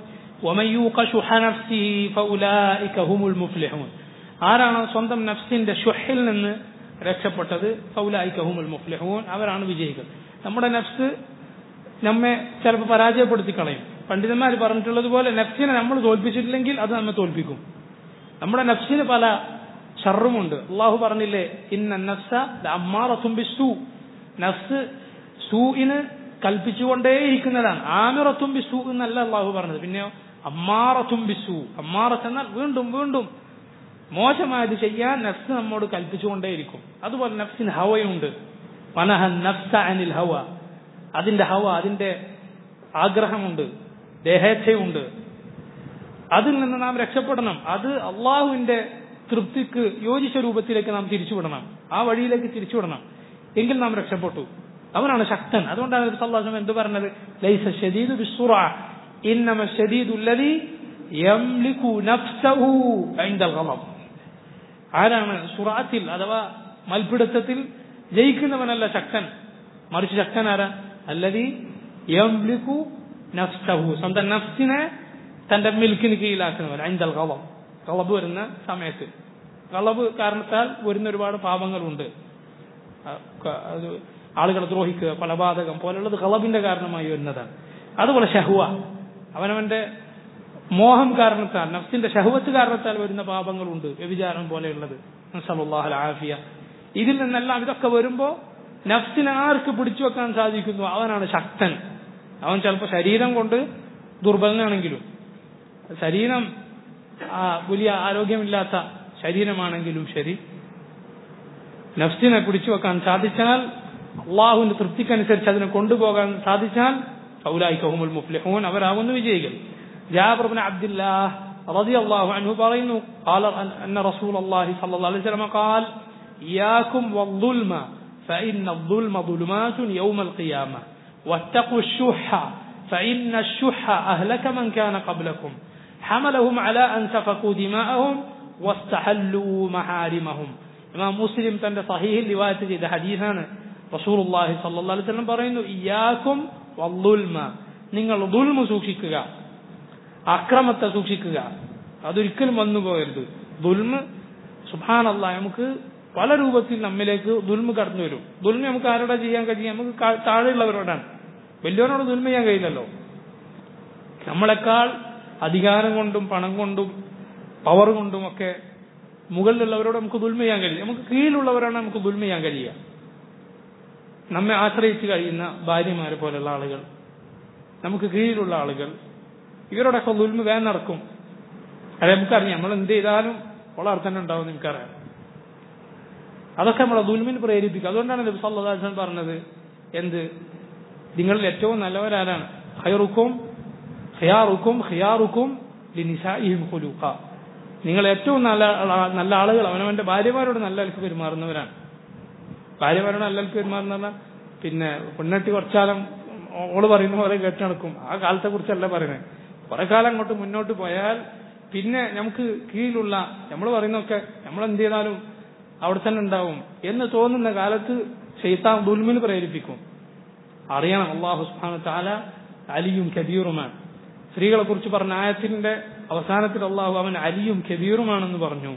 ആരാണ് സ്വന്തം നഫ്സിന്റെ ഷുഹിൽ നിന്ന് രക്ഷപ്പെട്ടത് ഫൗലായിക്കഹുമുൽ മുഫ്ലിഹൂൻ അവരാണ് വിജയികൾ നമ്മുടെ നഫ്സ് നമ്മെ ചിലപ്പോൾ പരാജയപ്പെടുത്തി കളയും പണ്ഡിതന്മാർ പറഞ്ഞിട്ടുള്ളത് പോലെ നഫ്സിനെ നമ്മൾ തോൽപ്പിച്ചിട്ടില്ലെങ്കിൽ അത് നമ്മെ തോൽപ്പിക്കും നമ്മുടെ നഫ്സിന് പല ഷറുമുണ്ട് അള്ളാഹു പറഞ്ഞില്ലേ ഇന്ന നഫ്സ അമ്മാറത്തും ബിസു നഫ്സ് സൂഇന് കൽപ്പിച്ചുകൊണ്ടേയിരിക്കുന്നതാണ് ആമിറത്തും ബിസു എന്നല്ല അള്ളാഹു പറഞ്ഞത് പിന്നെയോ അമ്മാറത്തും ബിസു അമ്മാറത്ത് എന്നാൽ വീണ്ടും വീണ്ടും മോശമായത് ചെയ്യാൻ നഫ്സ് നമ്മോട് കൽപ്പിച്ചുകൊണ്ടേയിരിക്കും അതുപോലെ നഫ്സിന് ഹവയുണ്ട് പനഹ നഫ്സ അനിൽ ഹവ അതിന്റെ ഹവ അതിന്റെ ആഗ്രഹമുണ്ട് ദേഹേച്ഛയുണ്ട് അതിൽ നിന്ന് നാം രക്ഷപ്പെടണം അത് അള്ളാഹുവിന്റെ തൃപ്തിക്ക് യോജിച്ച രൂപത്തിലേക്ക് നാം തിരിച്ചുവിടണം ആ വഴിയിലേക്ക് തിരിച്ചുവിടണം എങ്കിൽ നാം രക്ഷപ്പെട്ടു അവനാണ് ശക്തൻ അതുകൊണ്ടാണ് നബി സല്ലല്ലാഹു അലൈഹി വസല്ലം എന്ത് പറഞ്ഞത് ലൈസ ഷദീദു ബിസ്സുറ ഇന്നമ ഷദീദു അല്ലദി യംലികു നഫ്സഹു ഇൻദൽ ഗളബ് ആരാണ് സുറാത്തിൽ അഥവാ മൽപിടുത്തത്തിൽ ജയിക്കുന്നവനല്ല ശക്തൻ മറിച്ച് ശക്തൻ ആരാ അല്ലതി യംലികു നഫ്സഹു സ്വന്തം നഫ്സിനെ തന്റെ മിൽക്കിന് കീഴിലാക്കുന്നവൻ ഐന്തൽ കളബ് കളബ് വരുന്ന സമയത്ത് കളബ് കാരണത്താൽ വരുന്ന ഒരുപാട് പാപങ്ങളുണ്ട് ആ, ക- അത് ആളുകളെ ദ്രോഹിക്കുക കൊലപാതകം പോലുള്ളത് കളബിന്റെ കാരണമായി വരുന്നതാണ് അതുപോലെ ഷഹുവ അവനവന്റെ മോഹം കാരണത്താൽ നഫ്സിന്റെ ഷഹുവത്ത് കാരണത്താൽ വരുന്ന പാപങ്ങളുണ്ട് വ്യഭിചാരം പോലെയുള്ളത് നസ്അലുല്ലാഹുൽ ആഫിയ ഇതിൽ നിന്നെല്ലാം ഇതൊക്കെ വരുമ്പോ നഫ്സിനെ ആർക്ക് പിടിച്ചു വെക്കാൻ സാധിക്കുന്നു അവനാണ് ശക്തൻ അവൻ ചിലപ്പോൾ ശരീരം കൊണ്ട് ദുർബലനാണെങ്കിലും ശരീരം ആ, വലിയ ആരോഗ്യമില്ലാത്ത ശരീരമാണെങ്കിലും ശരി നഫ്സിനെ പിടിച്ചു വെക്കാൻ സാധിച്ചാൽ അള്ളാഹുവിന്റെ തൃപ്തിക്കനുസരിച്ച് അതിനെ കൊണ്ടുപോകാൻ സാധിച്ചാൽ ഔലായിക്കഹുമുൽ മുഫ്ലിഹൂൻ അവരാകുന്നു വിജയികൾ ജാബിർ ബിൻ അബ്ദുല്ലാഹ് رضي الله عنه പറയുന്നു قال أن رسول الله صلى الله عليه وسلم قال إياكم والظلم فإن الظلم ظلمات يوم القيامة واتقوا الشح فإن الشح أهلك من كان قبلكم حملهم على أن سفكوا دماءهم واستحلوا محارمهم ഇമാം മുസ്ലിം തന്റെ സഹീഹിൽ റിവായത്ത് ചെയ്ത ഹദീസാണ് റസൂലുള്ളാഹി സ്വല്ലല്ലാഹു അലൈഹി വസല്ലം പറയുന്നു ഇയ്യാക്കും വദ്ദുൽമ നിങ്ങൾ ദുൽമ സൂക്ഷിക്കുക അക്രമത്തെ സൂക്ഷിക്കുക അതൊരിക്കലും വന്നു പോകരുത് ദുൽമ സുബാനല്ല നമുക്ക് പല രൂപത്തിൽ നമ്മിലേക്ക് ദുൽമ കടന്നു വരും ദുൽമ നമുക്ക് ആരോടാ ചെയ്യാൻ കഴിയും നമുക്ക് കാ- താഴെയുള്ളവരോടാണ് വലിയവരോട് ദുൽമ ചെയ്യാൻ കഴിയില്ലല്ലോ നമ്മളെക്കാൾ അധികാരം കൊണ്ടും പണം കൊണ്ടും പവർ കൊണ്ടും ഒക്കെ മുകളിലുള്ളവരോട് നമുക്ക് ദുൽമ ചെയ്യാൻ കഴിയും നമുക്ക് കീഴിലുള്ളവരാണ് നമുക്ക് ദുൽമ ചെയ്യാൻ കഴിയുക നമ്മെ ആശ്രയിച്ച് കഴിയുന്ന ഭാര്യമാരെ പോലുള്ള ആളുകൾ നമുക്ക് കീഴിലുള്ള ആളുകൾ ഇവരോടൊക്കെ ദുൽമ വേഗം നടക്കും അത് നമുക്കറിയാം നമ്മൾ എന്ത് ചെയ്താലും വളരെ തന്നെ ഉണ്ടാവും നമുക്കറിയാം അതൊക്കെ നമ്മളെ ദുൽമിന് പ്രേരിപ്പിക്കും അതുകൊണ്ടാണ് നബി സല്ലല്ലാഹു അലൈഹി വസല്ലം പറഞ്ഞത് എന്ത് നിങ്ങളിൽ ഏറ്റവും നല്ലവരാരാണ് ഖൈറുക്കും ഖിയാറുക്കും ഖിയാറുക്കും ലിനിസാഇഹിം ഖുലൂഖ നിങ്ങൾ ഏറ്റവും നല്ല ആള- നല്ല ആളുകൾ അവനവന്റെ ഭാര്യമാരോട് നല്ല അൽക്ക് പെരുമാറുന്നവരാണ് ഭാര്യമാരോട് നല്ല അൽക്ക് പെരുമാറുന്ന പറഞ്ഞാൽ പിന്നെ പെണ്ണെട്ടി കുറച്ചാലം ഓള് പറയുന്ന പോലെ കേട്ട് നടക്കും ആ കാലത്തെ കുറിച്ചല്ല പറയുന്നത് കുറെ കാലം അങ്ങോട്ട് മുന്നോട്ട് പോയാൽ പിന്നെ നമുക്ക് കീഴിലുള്ള നമ്മൾ പറയുന്നൊക്കെ നമ്മൾ എന്ത് ചെയ്താലും അവിടെ തന്നെ ഉണ്ടാവും എന്ന് തോന്നുന്ന കാലത്ത് ഷെയ്ത്താൻ ദുൽമിന് പ്രേരിപ്പിക്കും അറിയണം അള്ളാഹു സുബ്ഹാനഹു വ തആല അലിയും കബീറുമാണ് സ്ത്രീകളെ കുറിച്ച് പറഞ്ഞ ആയത്തിന്റെ അവസാനത്തിൽ അള്ളാഹു അവൻ അലിയും കബീറുമാണെന്ന് പറഞ്ഞു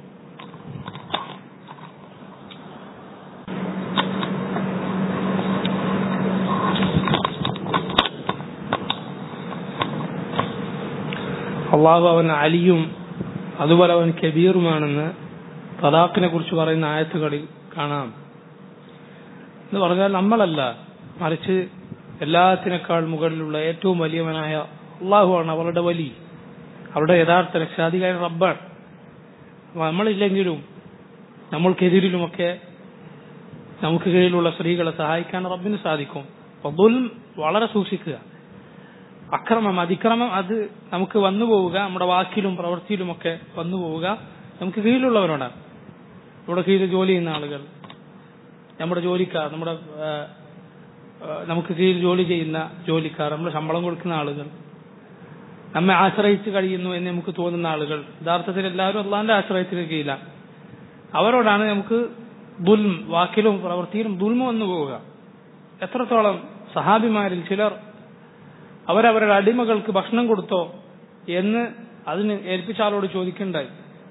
അള്ളാഹു അവൻ അലിയും അതുപോലെ അവൻ കബീറുമാണെന്ന് തലാഖിനെ കുറിച്ച് പറയുന്ന ആയത്തുകളിൽ കാണാം എന്ന് പറഞ്ഞാൽ നമ്മളല്ല മറിച്ച് എല്ലാത്തിനേക്കാൾ മുകളിലുള്ള ഏറ്റവും വലിയവനായ അള്ളാഹുവാണ് അവരുടെ വലി അവരുടെ യഥാർത്ഥ രക്ഷാധികാരി റബ്ബാണ് അപ്പൊ നമ്മളില്ലെങ്കിലും നമ്മൾക്കെതിരിലുമൊക്കെ നമുക്ക് കീഴിലുള്ള സ്ത്രീകളെ സഹായിക്കാൻ റബ്ബിന് സാധിക്കും അപ്പൊ ദുൽം വളരെ സൂക്ഷിക്കുക അക്രമം അതിക്രമം അത് നമുക്ക് വന്നു പോവുക നമ്മുടെ വാക്കിലും പ്രവൃത്തിയിലുമൊക്കെ വന്നു പോവുക നമുക്ക് കീഴിലുള്ളവരോടാണ് നമ്മുടെ കീഴിൽ ജോലി ചെയ്യുന്ന ആളുകൾ നമ്മുടെ ജോലിക്കാർ നമ്മുടെ ആ, ആ, നമുക്ക് കീഴിൽ ജോലി ചെയ്യുന്ന ജോലിക്കാർ നമ്മൾ ശമ്പളം കൊടുക്കുന്ന ആളുകൾ നമ്മെ ആശ്രയിച്ച് കഴിയുന്നു എന്ന് നമുക്ക് തോന്നുന്ന ആളുകൾ യഥാർത്ഥത്തിൽ എല്ലാവരും അള്ളാന്റെ ആശ്രയത്തിന് കീഴിലാണ് അവരോടാണ് നമുക്ക് ദുൽം വാക്കിലും പ്രവൃത്തിയിലും ദുൽമ വന്നു പോവുക എത്രത്തോളം സഹാബിമാരിൽ ചിലർ അവരവരുടെ അടിമകൾക്ക് ഭക്ഷണം കൊടുത്തോ എന്ന് അതിന് ഏൽപ്പിച്ച ആളോട് ചോദിക്കണ്ടായി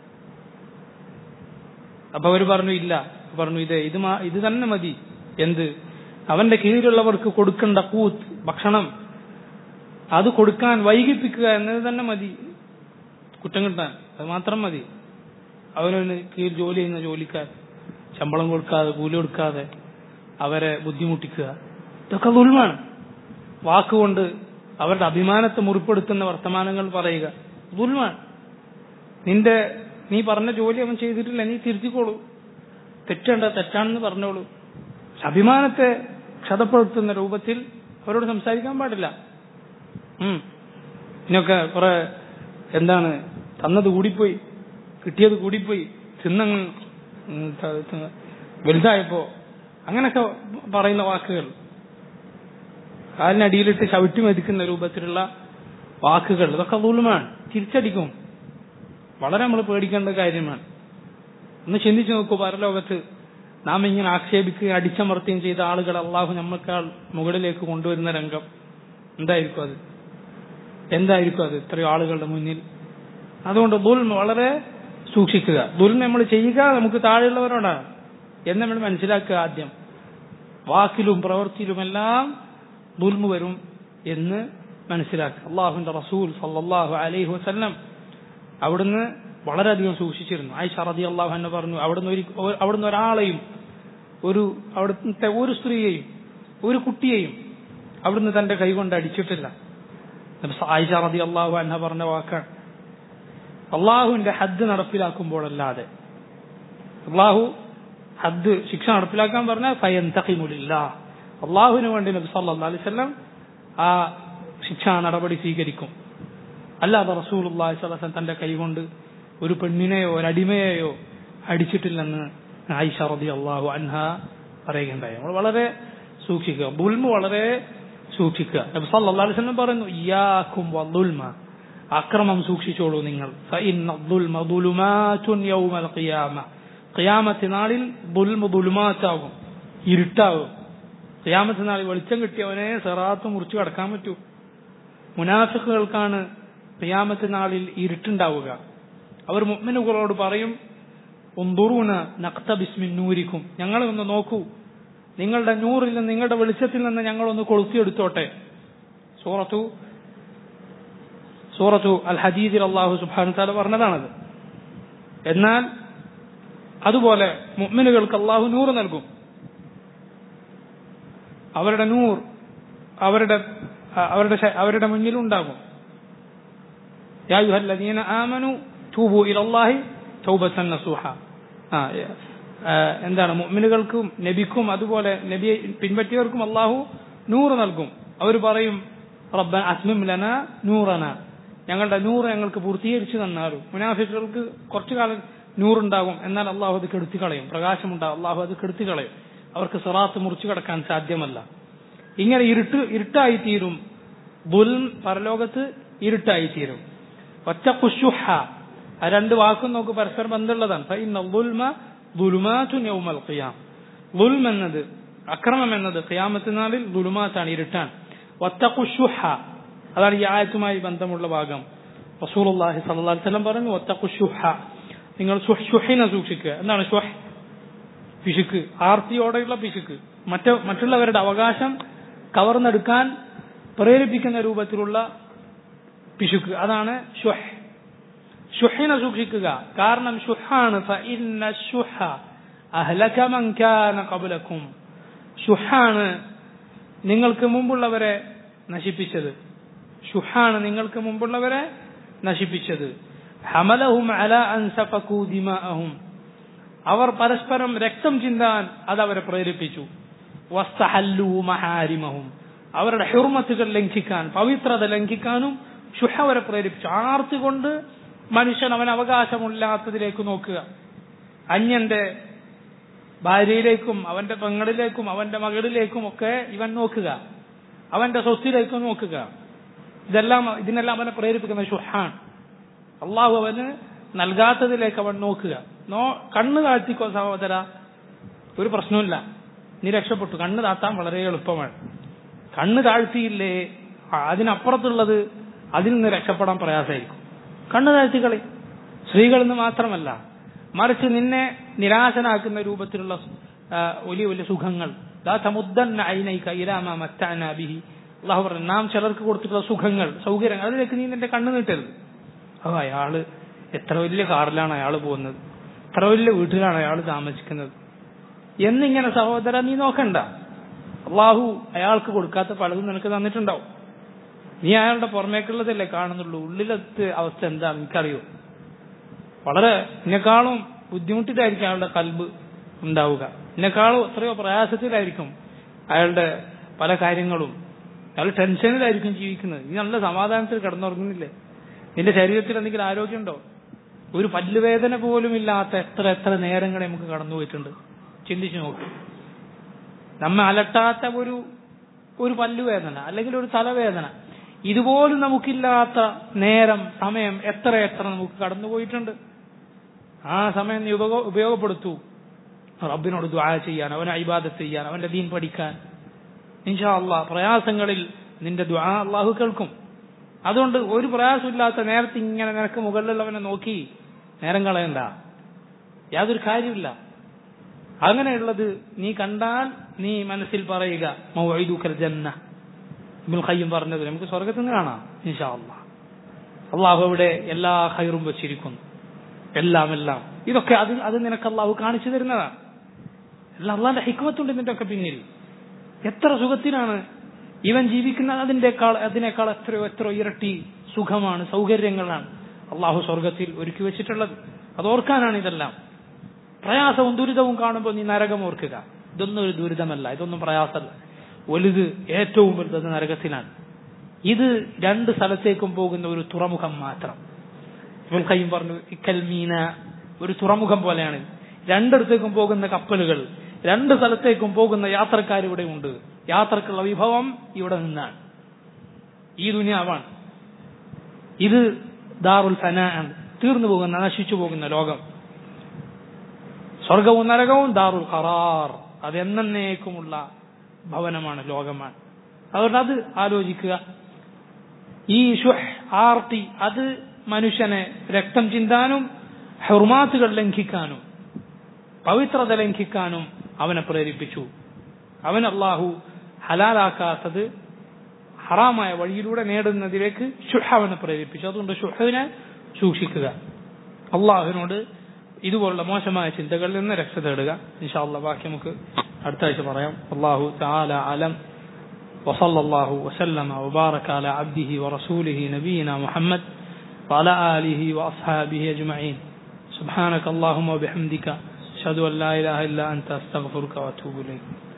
അപ്പൊ അവർ പറഞ്ഞു ഇല്ല പറഞ്ഞു ഇത് ഇത് മാ- ഇത് തന്നെ മതി എന്ത് അവന്റെ കീഴിലുള്ളവർക്ക് കൊടുക്കേണ്ട കൂത്ത് ഭക്ഷണം അത് കൊടുക്കാൻ വൈകിപ്പിക്കുക എന്നത് തന്നെ മതി കുറ്റം കിട്ടാൻ അത് മാത്രം മതി അവനവന് കീഴിൽ ജോലി ചെയ്യുന്ന ജോലിക്കാർ ശമ്പളം കൊടുക്കാതെ കൂലി കൊടുക്കാതെ അവരെ ബുദ്ധിമുട്ടിക്കുക ഇതൊക്കെ ദുൽമാണ് വാക്കുകൊണ്ട് അവരുടെ അഭിമാനത്തെ മുറിപ്പെടുത്തുന്ന വർത്തമാനങ്ങൾ പറയുക ദുൽമാണ് നിന്റെ നീ പറഞ്ഞ ജോലി അവൻ ചെയ്തിട്ടില്ല നീ തിരുത്തിക്കോളൂ തെറ്റേണ്ട തെറ്റാണെന്ന് പറഞ്ഞോളൂ പക്ഷെ അഭിമാനത്തെ ക്ഷതപ്പെടുത്തുന്ന രൂപത്തിൽ അവരോട് സംസാരിക്കാൻ പാടില്ല ഉം. ഇതിനൊക്കെ കുറെ എന്താണ് തന്നത് കൂടിപ്പോയി കിട്ടിയത് കൂടിപ്പോയി തിന്നങ്ങ് ഉം, ത- ത- വലുതായപ്പോ അങ്ങനൊക്കെ പറയുന്ന വാക്കുകൾ കാലിനടിയിലിട്ട് ചവിട്ടി മെതിക്കുന്ന രൂപത്തിലുള്ള വാക്കുകൾ ഇതൊക്കെ ദുൽമാണ് തിരിച്ചടിക്കും വളരെ നമ്മൾ പേടിക്കേണ്ട കാര്യമാണ് ഒന്ന് ചിന്തിച്ചു നോക്കൂ പരലോകത്ത് നാം ഇങ്ങനെ ആക്ഷേപിക്കുകയും അടിച്ചമർത്തുകയും ചെയ്ത ആളുകൾ അള്ളാഹു നമ്മക്കാൾ മുകളിലേക്ക് കൊണ്ടുവരുന്ന രംഗം എന്തായിരിക്കും അത് എന്തായിരിക്കും അത് ഇത്രയോ ആളുകളുടെ മുന്നിൽ അതുകൊണ്ട് ദുൽമ വളരെ സൂക്ഷിക്കുക ദുൽമ നമ്മൾ ചെയ്യുക നമുക്ക് താഴെയുള്ളവരോടാണ് എന്ന് നമ്മൾ മനസ്സിലാക്കുക ആദ്യം വാക്കിലും പ്രവൃത്തിയിലുമെല്ലാം ദുൽമ വരും എന്ന് മനസ്സിലാക്കുക അള്ളാഹുന്റെ റസൂൽ സല്ലല്ലാഹു അലൈഹി വസല്ലം അവിടുന്ന് വളരെയധികം സൂക്ഷിച്ചിരുന്നു ആയിഷ റതി അള്ളാഹു എന്നെ പറഞ്ഞു അവിടുന്ന് ഒരു അവിടുന്ന് ഒരാളെയും ഒരു അവിടുത്തെ ഒരു സ്ത്രീയെയും ഒരു കുട്ടിയെയും അവിടുന്ന് തന്റെ കൈകൊണ്ട് അടിച്ചിട്ടില്ല നബി സ- ആയിഷ റതി അള്ളാഹു എന്ന പറഞ്ഞ വാക്കാണ് അള്ളാഹുവിന്റെ ഹദ് നടപ്പിലാക്കുമ്പോഴല്ലാതെ അള്ളാഹു ഹദ് ശിക്ഷ നടപ്പിലാക്കാൻ പറഞ്ഞാൽ ഫയന്തഖിമുലില്ല അള്ളാഹുവിന് വേണ്ടി നബി സല്ലല്ലാഹു അലൈഹി വസല്ലം ആ ശിക്ഷാ നടപടി സ്വീകരിക്കും അല്ലാതെ റസൂലുള്ളാഹി സ്വല്ലല്ലാഹു അലൈഹി വസല്ലം തന്റെ കൈകൊണ്ട് ഒരു പെണ്ണിനെയോ ഒരു അടിമയെയോ അടിച്ചിട്ടില്ലെന്ന് ആയിഷ റളിയല്ലാഹു അൻഹ പറയുകയുണ്ടായി നമ്മൾ വളരെ സൂക്ഷിക്കുക ദുൽമ വളരെ സൂക്ഷിക്കുക നബി സല്ലല്ലാഹു അലൈഹി വസല്ലം പറയുന്നു ഇയ്യാക്കും വദുൽമ അക്രമം സൂക്ഷിച്ചോളൂ നിങ്ങൾ ഫഇന്ന ദുൽമ ദുലുമാതുൻ യൗമൽ ഖിയാമ ഖിയാമത്ത് നാളിൽ ദുൽമ ദുലുമാത്താകും ഇരുട്ടാകും ഖിയാമത്ത് നാളിൽ വെളിച്ചം കിട്ടിയവനെ സെറാത്ത് മുറിച്ചു കടക്കാൻ പറ്റൂ മുനാഫിക്കുകൾക്കാണ് ഖിയാമത്ത് നാളിൽ ഇരുട്ടുണ്ടാവുക അവർ മുഅ്മിനുകളോട് പറയും ഉന്തുറൂന നക്ത ബിസ്മിൻ നൂരിക്കും ഞങ്ങളെ ഒന്ന് നോക്കൂ നിങ്ങളുടെ നൂറിൽ നിന്ന് നിങ്ങളുടെ വെളിച്ചത്തിൽ നിന്ന് ഞങ്ങളൊന്ന് കൊളുത്തിയെടുത്തോട്ടെ സൂറത്തു സൂറത്തു അൽ ഹദീദിൽ അള്ളാഹു സുബ്ഹാനഹു തആല പറഞ്ഞതാണത് എന്നാൽ അതുപോലെ മുഅ്മിനുകൾക്ക് അള്ളാഹു നൂറ് നൽകും അവരുടെ നൂർ അവരുടെ അവരുടെ ശ- അവരുടെ മുന്നിലുണ്ടാകും يا أيها الذين آمنوا توبوا إلى الله توبة نصوحا ആ ആ, എന്താണ് മുഅ്മിനുകൾക്കും നബിക്കും അതുപോലെ നബിയെ പിൻപറ്റിയവർക്കും അള്ളാഹു നൂറ് നൽകും അവർ പറയും റബ്ബ അസ്മിം ലന നൂറന ഞങ്ങളുടെ നൂറ് ഞങ്ങൾക്ക് പൂർത്തീകരിച്ചു തന്നാലും മുനാഫിക്കുകൾക്ക് കുറച്ചു കാലം നൂറുണ്ടാകും എന്നാൽ അള്ളാഹു അത് കെടുത്തി കളയും പ്രകാശമുണ്ടാകും അള്ളാഹു അത് കെടുത്തി കളയും അവർക്ക് സിറാത്ത് മുറിച്ചു കടക്കാൻ സാധ്യമല്ല ഇങ്ങനെ ഇരുട്ട് ഇരുട്ടായി തീരും ദുൽം പരലോകത്ത് ഇരുട്ടായി തീരും ഒറ്റ കുശുഹ ആ രണ്ട് വാക്കും നമുക്ക് പരസ്പരം ബന്ധമുള്ളതാണ് ഫഇന്ന ദുൽമ ദുലുമാതുൻ യൗമൽ ഖിയാം ദുൽം എന്നത് അക്രമം എന്നത് ഖിയാമത്ത് നാളിൽ ദുലുമാത്താണ് ഇരുട്ടാണ് ഒറ്റ കുശുഹ അതാണ് ഈ ആയത്തുമായി ബന്ധമുള്ള ഭാഗം റസൂലുള്ളാഹി സ്വല്ലല്ലാഹു അലൈഹി വസല്ലം പറഞ്ഞു ഒറ്റ കുശുഹ നിങ്ങൾ ശുഹ്- ശുഹിനെ സൂക്ഷിക്കുക എന്താണ് ശുഹ് പിശുക്ക് ആർത്തിയോടെയുള്ള പിശുക്ക് മറ്റ മറ്റുള്ളവരുടെ അവകാശം കവർന്നെടുക്കാൻ പ്രേരിപ്പിക്കുന്ന രൂപത്തിലുള്ള പിശുക്ക് അതാണ് ഷുഹ് ഷുഹിനെ സൂക്ഷിക്കുക കാരണം ഷുഹാണ് ഫഇന്ന ഷുഹ അഹ്ലക മൻ കാന ഖബ്ലക്കും ഷുഹാണ് നിങ്ങൾക്ക് മുമ്പുള്ളവരെ നശിപ്പിച്ചത് ഷുഹാണ് നിങ്ങൾക്ക് മുമ്പുള്ളവരെ നശിപ്പിച്ചത് ഹമലഹും അല അൻ സഫകൂ ദിമാഅഹും അവർ പരസ്പരം രക്തം ചിന്താൻ അത് അവരെ പ്രേരിപ്പിച്ചു വസ്തഹല്ലു മഹാരിമഹും അവരുടെ ഹുർമത്തുകൾ ലംഘിക്കാൻ പവിത്രത ലംഘിക്കാനും ഷുഹ അവരെ പ്രേരിപ്പിച്ചു ആർത്തി കൊണ്ട് മനുഷ്യൻ അവൻ അവകാശമില്ലാത്തതിലേക്ക് നോക്കുക അന്യന്റെ ഭാര്യയിലേക്കും അവന്റെ പെങ്ങളിലേക്കും അവന്റെ മകളിലേക്കും ഒക്കെ ഇവൻ നോക്കുക അവന്റെ സ്വത്തിലേക്കും നോക്കുക ഇതെല്ലാം ഇതിനെല്ലാം അവനെ പ്രേരിപ്പിക്കുന്ന ഷുഹാൻ അള്ളാഹു അവന് നൽകാത്തതിലേക്ക് അവൻ നോക്കുക നോ കണ്ണ് താഴ്ത്തിക്കോ സഹോദര ഒരു പ്രശ്നമില്ല നീ രക്ഷപ്പെട്ടു കണ്ണ് താത്താൻ വളരെ എളുപ്പമാണ് കണ്ണ് താഴ്ത്തിയില്ലേ ആ, അതിനപ്പുറത്തുള്ളത് അതിൽ നിന്ന് രക്ഷപ്പെടാൻ പ്രയാസമായിരിക്കും കണ്ണ് താഴ്ത്തിക്കളി സ്ത്രീകളിൽ നിന്ന് മാത്രമല്ല മറിച്ച് നിന്നെ നിരാശനാക്കുന്ന രൂപത്തിലുള്ള ആ, വലിയ വലിയ സുഖങ്ങൾ ലാ തമുദ്ദന്ന ഐനൈക ഇലാ മാ മത്തഅനാ ബിഹി അള്ളാഹു പറഞ്ഞു നാം ചിലർക്ക് കൊടുത്തിട്ടുള്ള സുഖങ്ങൾ സൗകര്യങ്ങൾ അതിലേക്ക് നീ നിന്റെ കണ്ണ് നീട്ടരുത് ഓ അയാള് എത്ര വലിയ കാറിലാണ് അയാൾ പോകുന്നത് എത്ര വലിയ വീട്ടിലാണ് അയാൾ താമസിക്കുന്നത് എന്നിങ്ങനെ സഹോദര നീ നോക്കണ്ട അള്ളാഹു അയാൾക്ക് കൊടുക്കാത്ത പലതും നിനക്ക് തന്നിട്ടുണ്ടാവും നീ അയാളുടെ പുറമേക്കുള്ളതല്ലേ കാണുന്നുള്ളൂ ഉള്ളിലത്തെ അവസ്ഥ എന്താ എനിക്കറിയോ വളരെ എന്നെക്കാളും ബുദ്ധിമുട്ടിലായിരിക്കും അയാളുടെ കൽബ് ഉണ്ടാവുക എന്നെക്കാളും എത്രയോ പ്രയാസത്തിലായിരിക്കും അയാളുടെ പല കാര്യങ്ങളും അയാൾ ടെൻഷനിലായിരിക്കും ജീവിക്കുന്നത് നീ നല്ല സമാധാനത്തിൽ കിടന്നുറങ്ങുന്നില്ലേ നിന്റെ ശരീരത്തിൽ എന്തെങ്കിലും ആരോഗ്യമുണ്ടോ ഒരു പല്ലുവേദന പോലും ഇല്ലാത്ത എത്ര എത്ര നേരങ്ങൾ നമുക്ക് കടന്നുപോയിട്ടുണ്ട് ചിന്തിച്ചു നോക്ക് നമ്മെ അലട്ടാത്ത ഒരു ഒരു പല്ലുവേദന അല്ലെങ്കിൽ ഒരു തലവേദന ഇതുപോലും നമുക്കില്ലാത്ത നേരം സമയം എത്ര എത്ര നമുക്ക് കടന്നുപോയിട്ടുണ്ട് ആ സമയം നീ ഉപയോഗ ഉപയോഗപ്പെടുത്തൂ റബ്ബിനോട് ദ്വാ ചെയ്യാൻ അവനെ ഇബാദത്ത് ചെയ്യാൻ അവന്റെ ദീൻ പഠിക്കാൻ ഇൻഷാ അള്ളാഹ് പ്രയാസങ്ങളിൽ നിന്റെ ദ്വാ അള്ളാഹു കേൾക്കും അതുകൊണ്ട് ഒരു പ്രയാസമില്ലാത്ത നേരത്തെ ഇങ്ങനെ നിനക്ക് മുകളിലുള്ളവനെ നോക്കി നേരം കളയണ്ട യാതൊരു കാര്യമില്ല അങ്ങനെയുള്ളത് നീ കണ്ടാൽ നീ മനസ്സിൽ പറയുക മൗഇദുക്കൽ ജന്ന ഇബ്നുൽ ഖയ്യിം പറഞ്ഞത് നമുക്ക് സ്വർഗത്തിൽ നിന്ന് കാണാം ഇൻഷാ അള്ളാഹ് അള്ളാഹു അവിടെ എല്ലാ ഹൈറും വെച്ചിരിക്കുന്നു എല്ലാം എല്ലാം ഇതൊക്കെ അത് അത് നിനക്ക് അള്ളാഹു കാണിച്ചു തരുന്നതാണ് എല്ലാം അള്ളാന്റെ ഹിക്മത്തുണ്ട് ഇതിന്റെ ഒക്കെ പിന്നിൽ എത്ര സുഖത്തിനാണ് ഇവൻ ജീവിക്കുന്നത് അതിന്റെക്കാൾ അതിനേക്കാൾ എത്രയോ എത്രയോ ഇരട്ടി സുഖമാണ് സൗകര്യങ്ങളാണ് അള്ളാഹു സ്വർഗത്തിൽ ഒരുക്കി വെച്ചിട്ടുള്ളത് അത് ഓർക്കാനാണ് ഇതെല്ലാം പ്രയാസവും ദുരിതവും കാണുമ്പോൾ നീ നരകം ഓർക്കുക ഇതൊന്നും ഒരു ദുരിതമല്ല ഇതൊന്നും പ്രയാസമല്ല വലുത് ഏറ്റവും വലുത് നരകത്തിലാണ് ഇത് രണ്ട് സ്ഥലത്തേക്കും പോകുന്ന ഒരു തുറമുഖം മാത്രം ഇവൽ കയ്യും പറഞ്ഞു ഇക്കൽ മീന ഒരു തുറമുഖം പോലെയാണ് രണ്ടിടത്തേക്കും പോകുന്ന കപ്പലുകൾ രണ്ട് സ്ഥലത്തേക്കും പോകുന്ന യാത്രക്കാർ ഇവിടെ ഉണ്ട് യാത്രക്കുള്ള വിഭവം ഇവിടെ നിന്നാണ് ഈ ദുനിയാവാണ് ഇത് ദാറുൽ ഫന ആണ് തീർന്നു പോകുന്ന നശിച്ചു പോകുന്ന ലോകം സ്വർഗവും നരകവും ദാറുൽ ഖറാർ അത് എന്നേക്കുമുള്ള ഭവനമാണ് ലോകമാണ് അതുകൊണ്ട് അത് ആലോചിക്കുക ഈ ഷുഹ് ആർത്തി അത് മനുഷ്യനെ രക്തം ചിന്താനും ഹെർമാത്തുകൾ ലംഘിക്കാനും പവിത്രത ലംഘിക്കാനും അവനെ പ്രേരിപ്പിച്ചു അവൻ അള്ളാഹു ഹലാലാക്കാത്തത് ഹറാമായ വഴിയിലൂടെ നേടുന്നതിലേക്ക് ഷുഹ അവനെ പ്രേരിപ്പിച്ചു അതുകൊണ്ട് ഷുഹവിനെ സൂക്ഷിക്കുക അള്ളാഹുവിനോട് ഇതുപോലുള്ള മോശമായ ചിന്തകളിൽ നിന്ന് രക്ഷ തേടുക ഇൻഷാല്ല ബാക്കി നമുക്ക് അടുത്ത ആഴ്ച പറയാം അള്ളാഹു താല അലം وصلى الله وسلم وبارك على عبده ورسوله نبينا محمد وعلى آله وأصحابه أجمعين سبحانك اللهم وبحمدك أشهد أن لا إله إلا أنت أستغفرك وأتوب إليك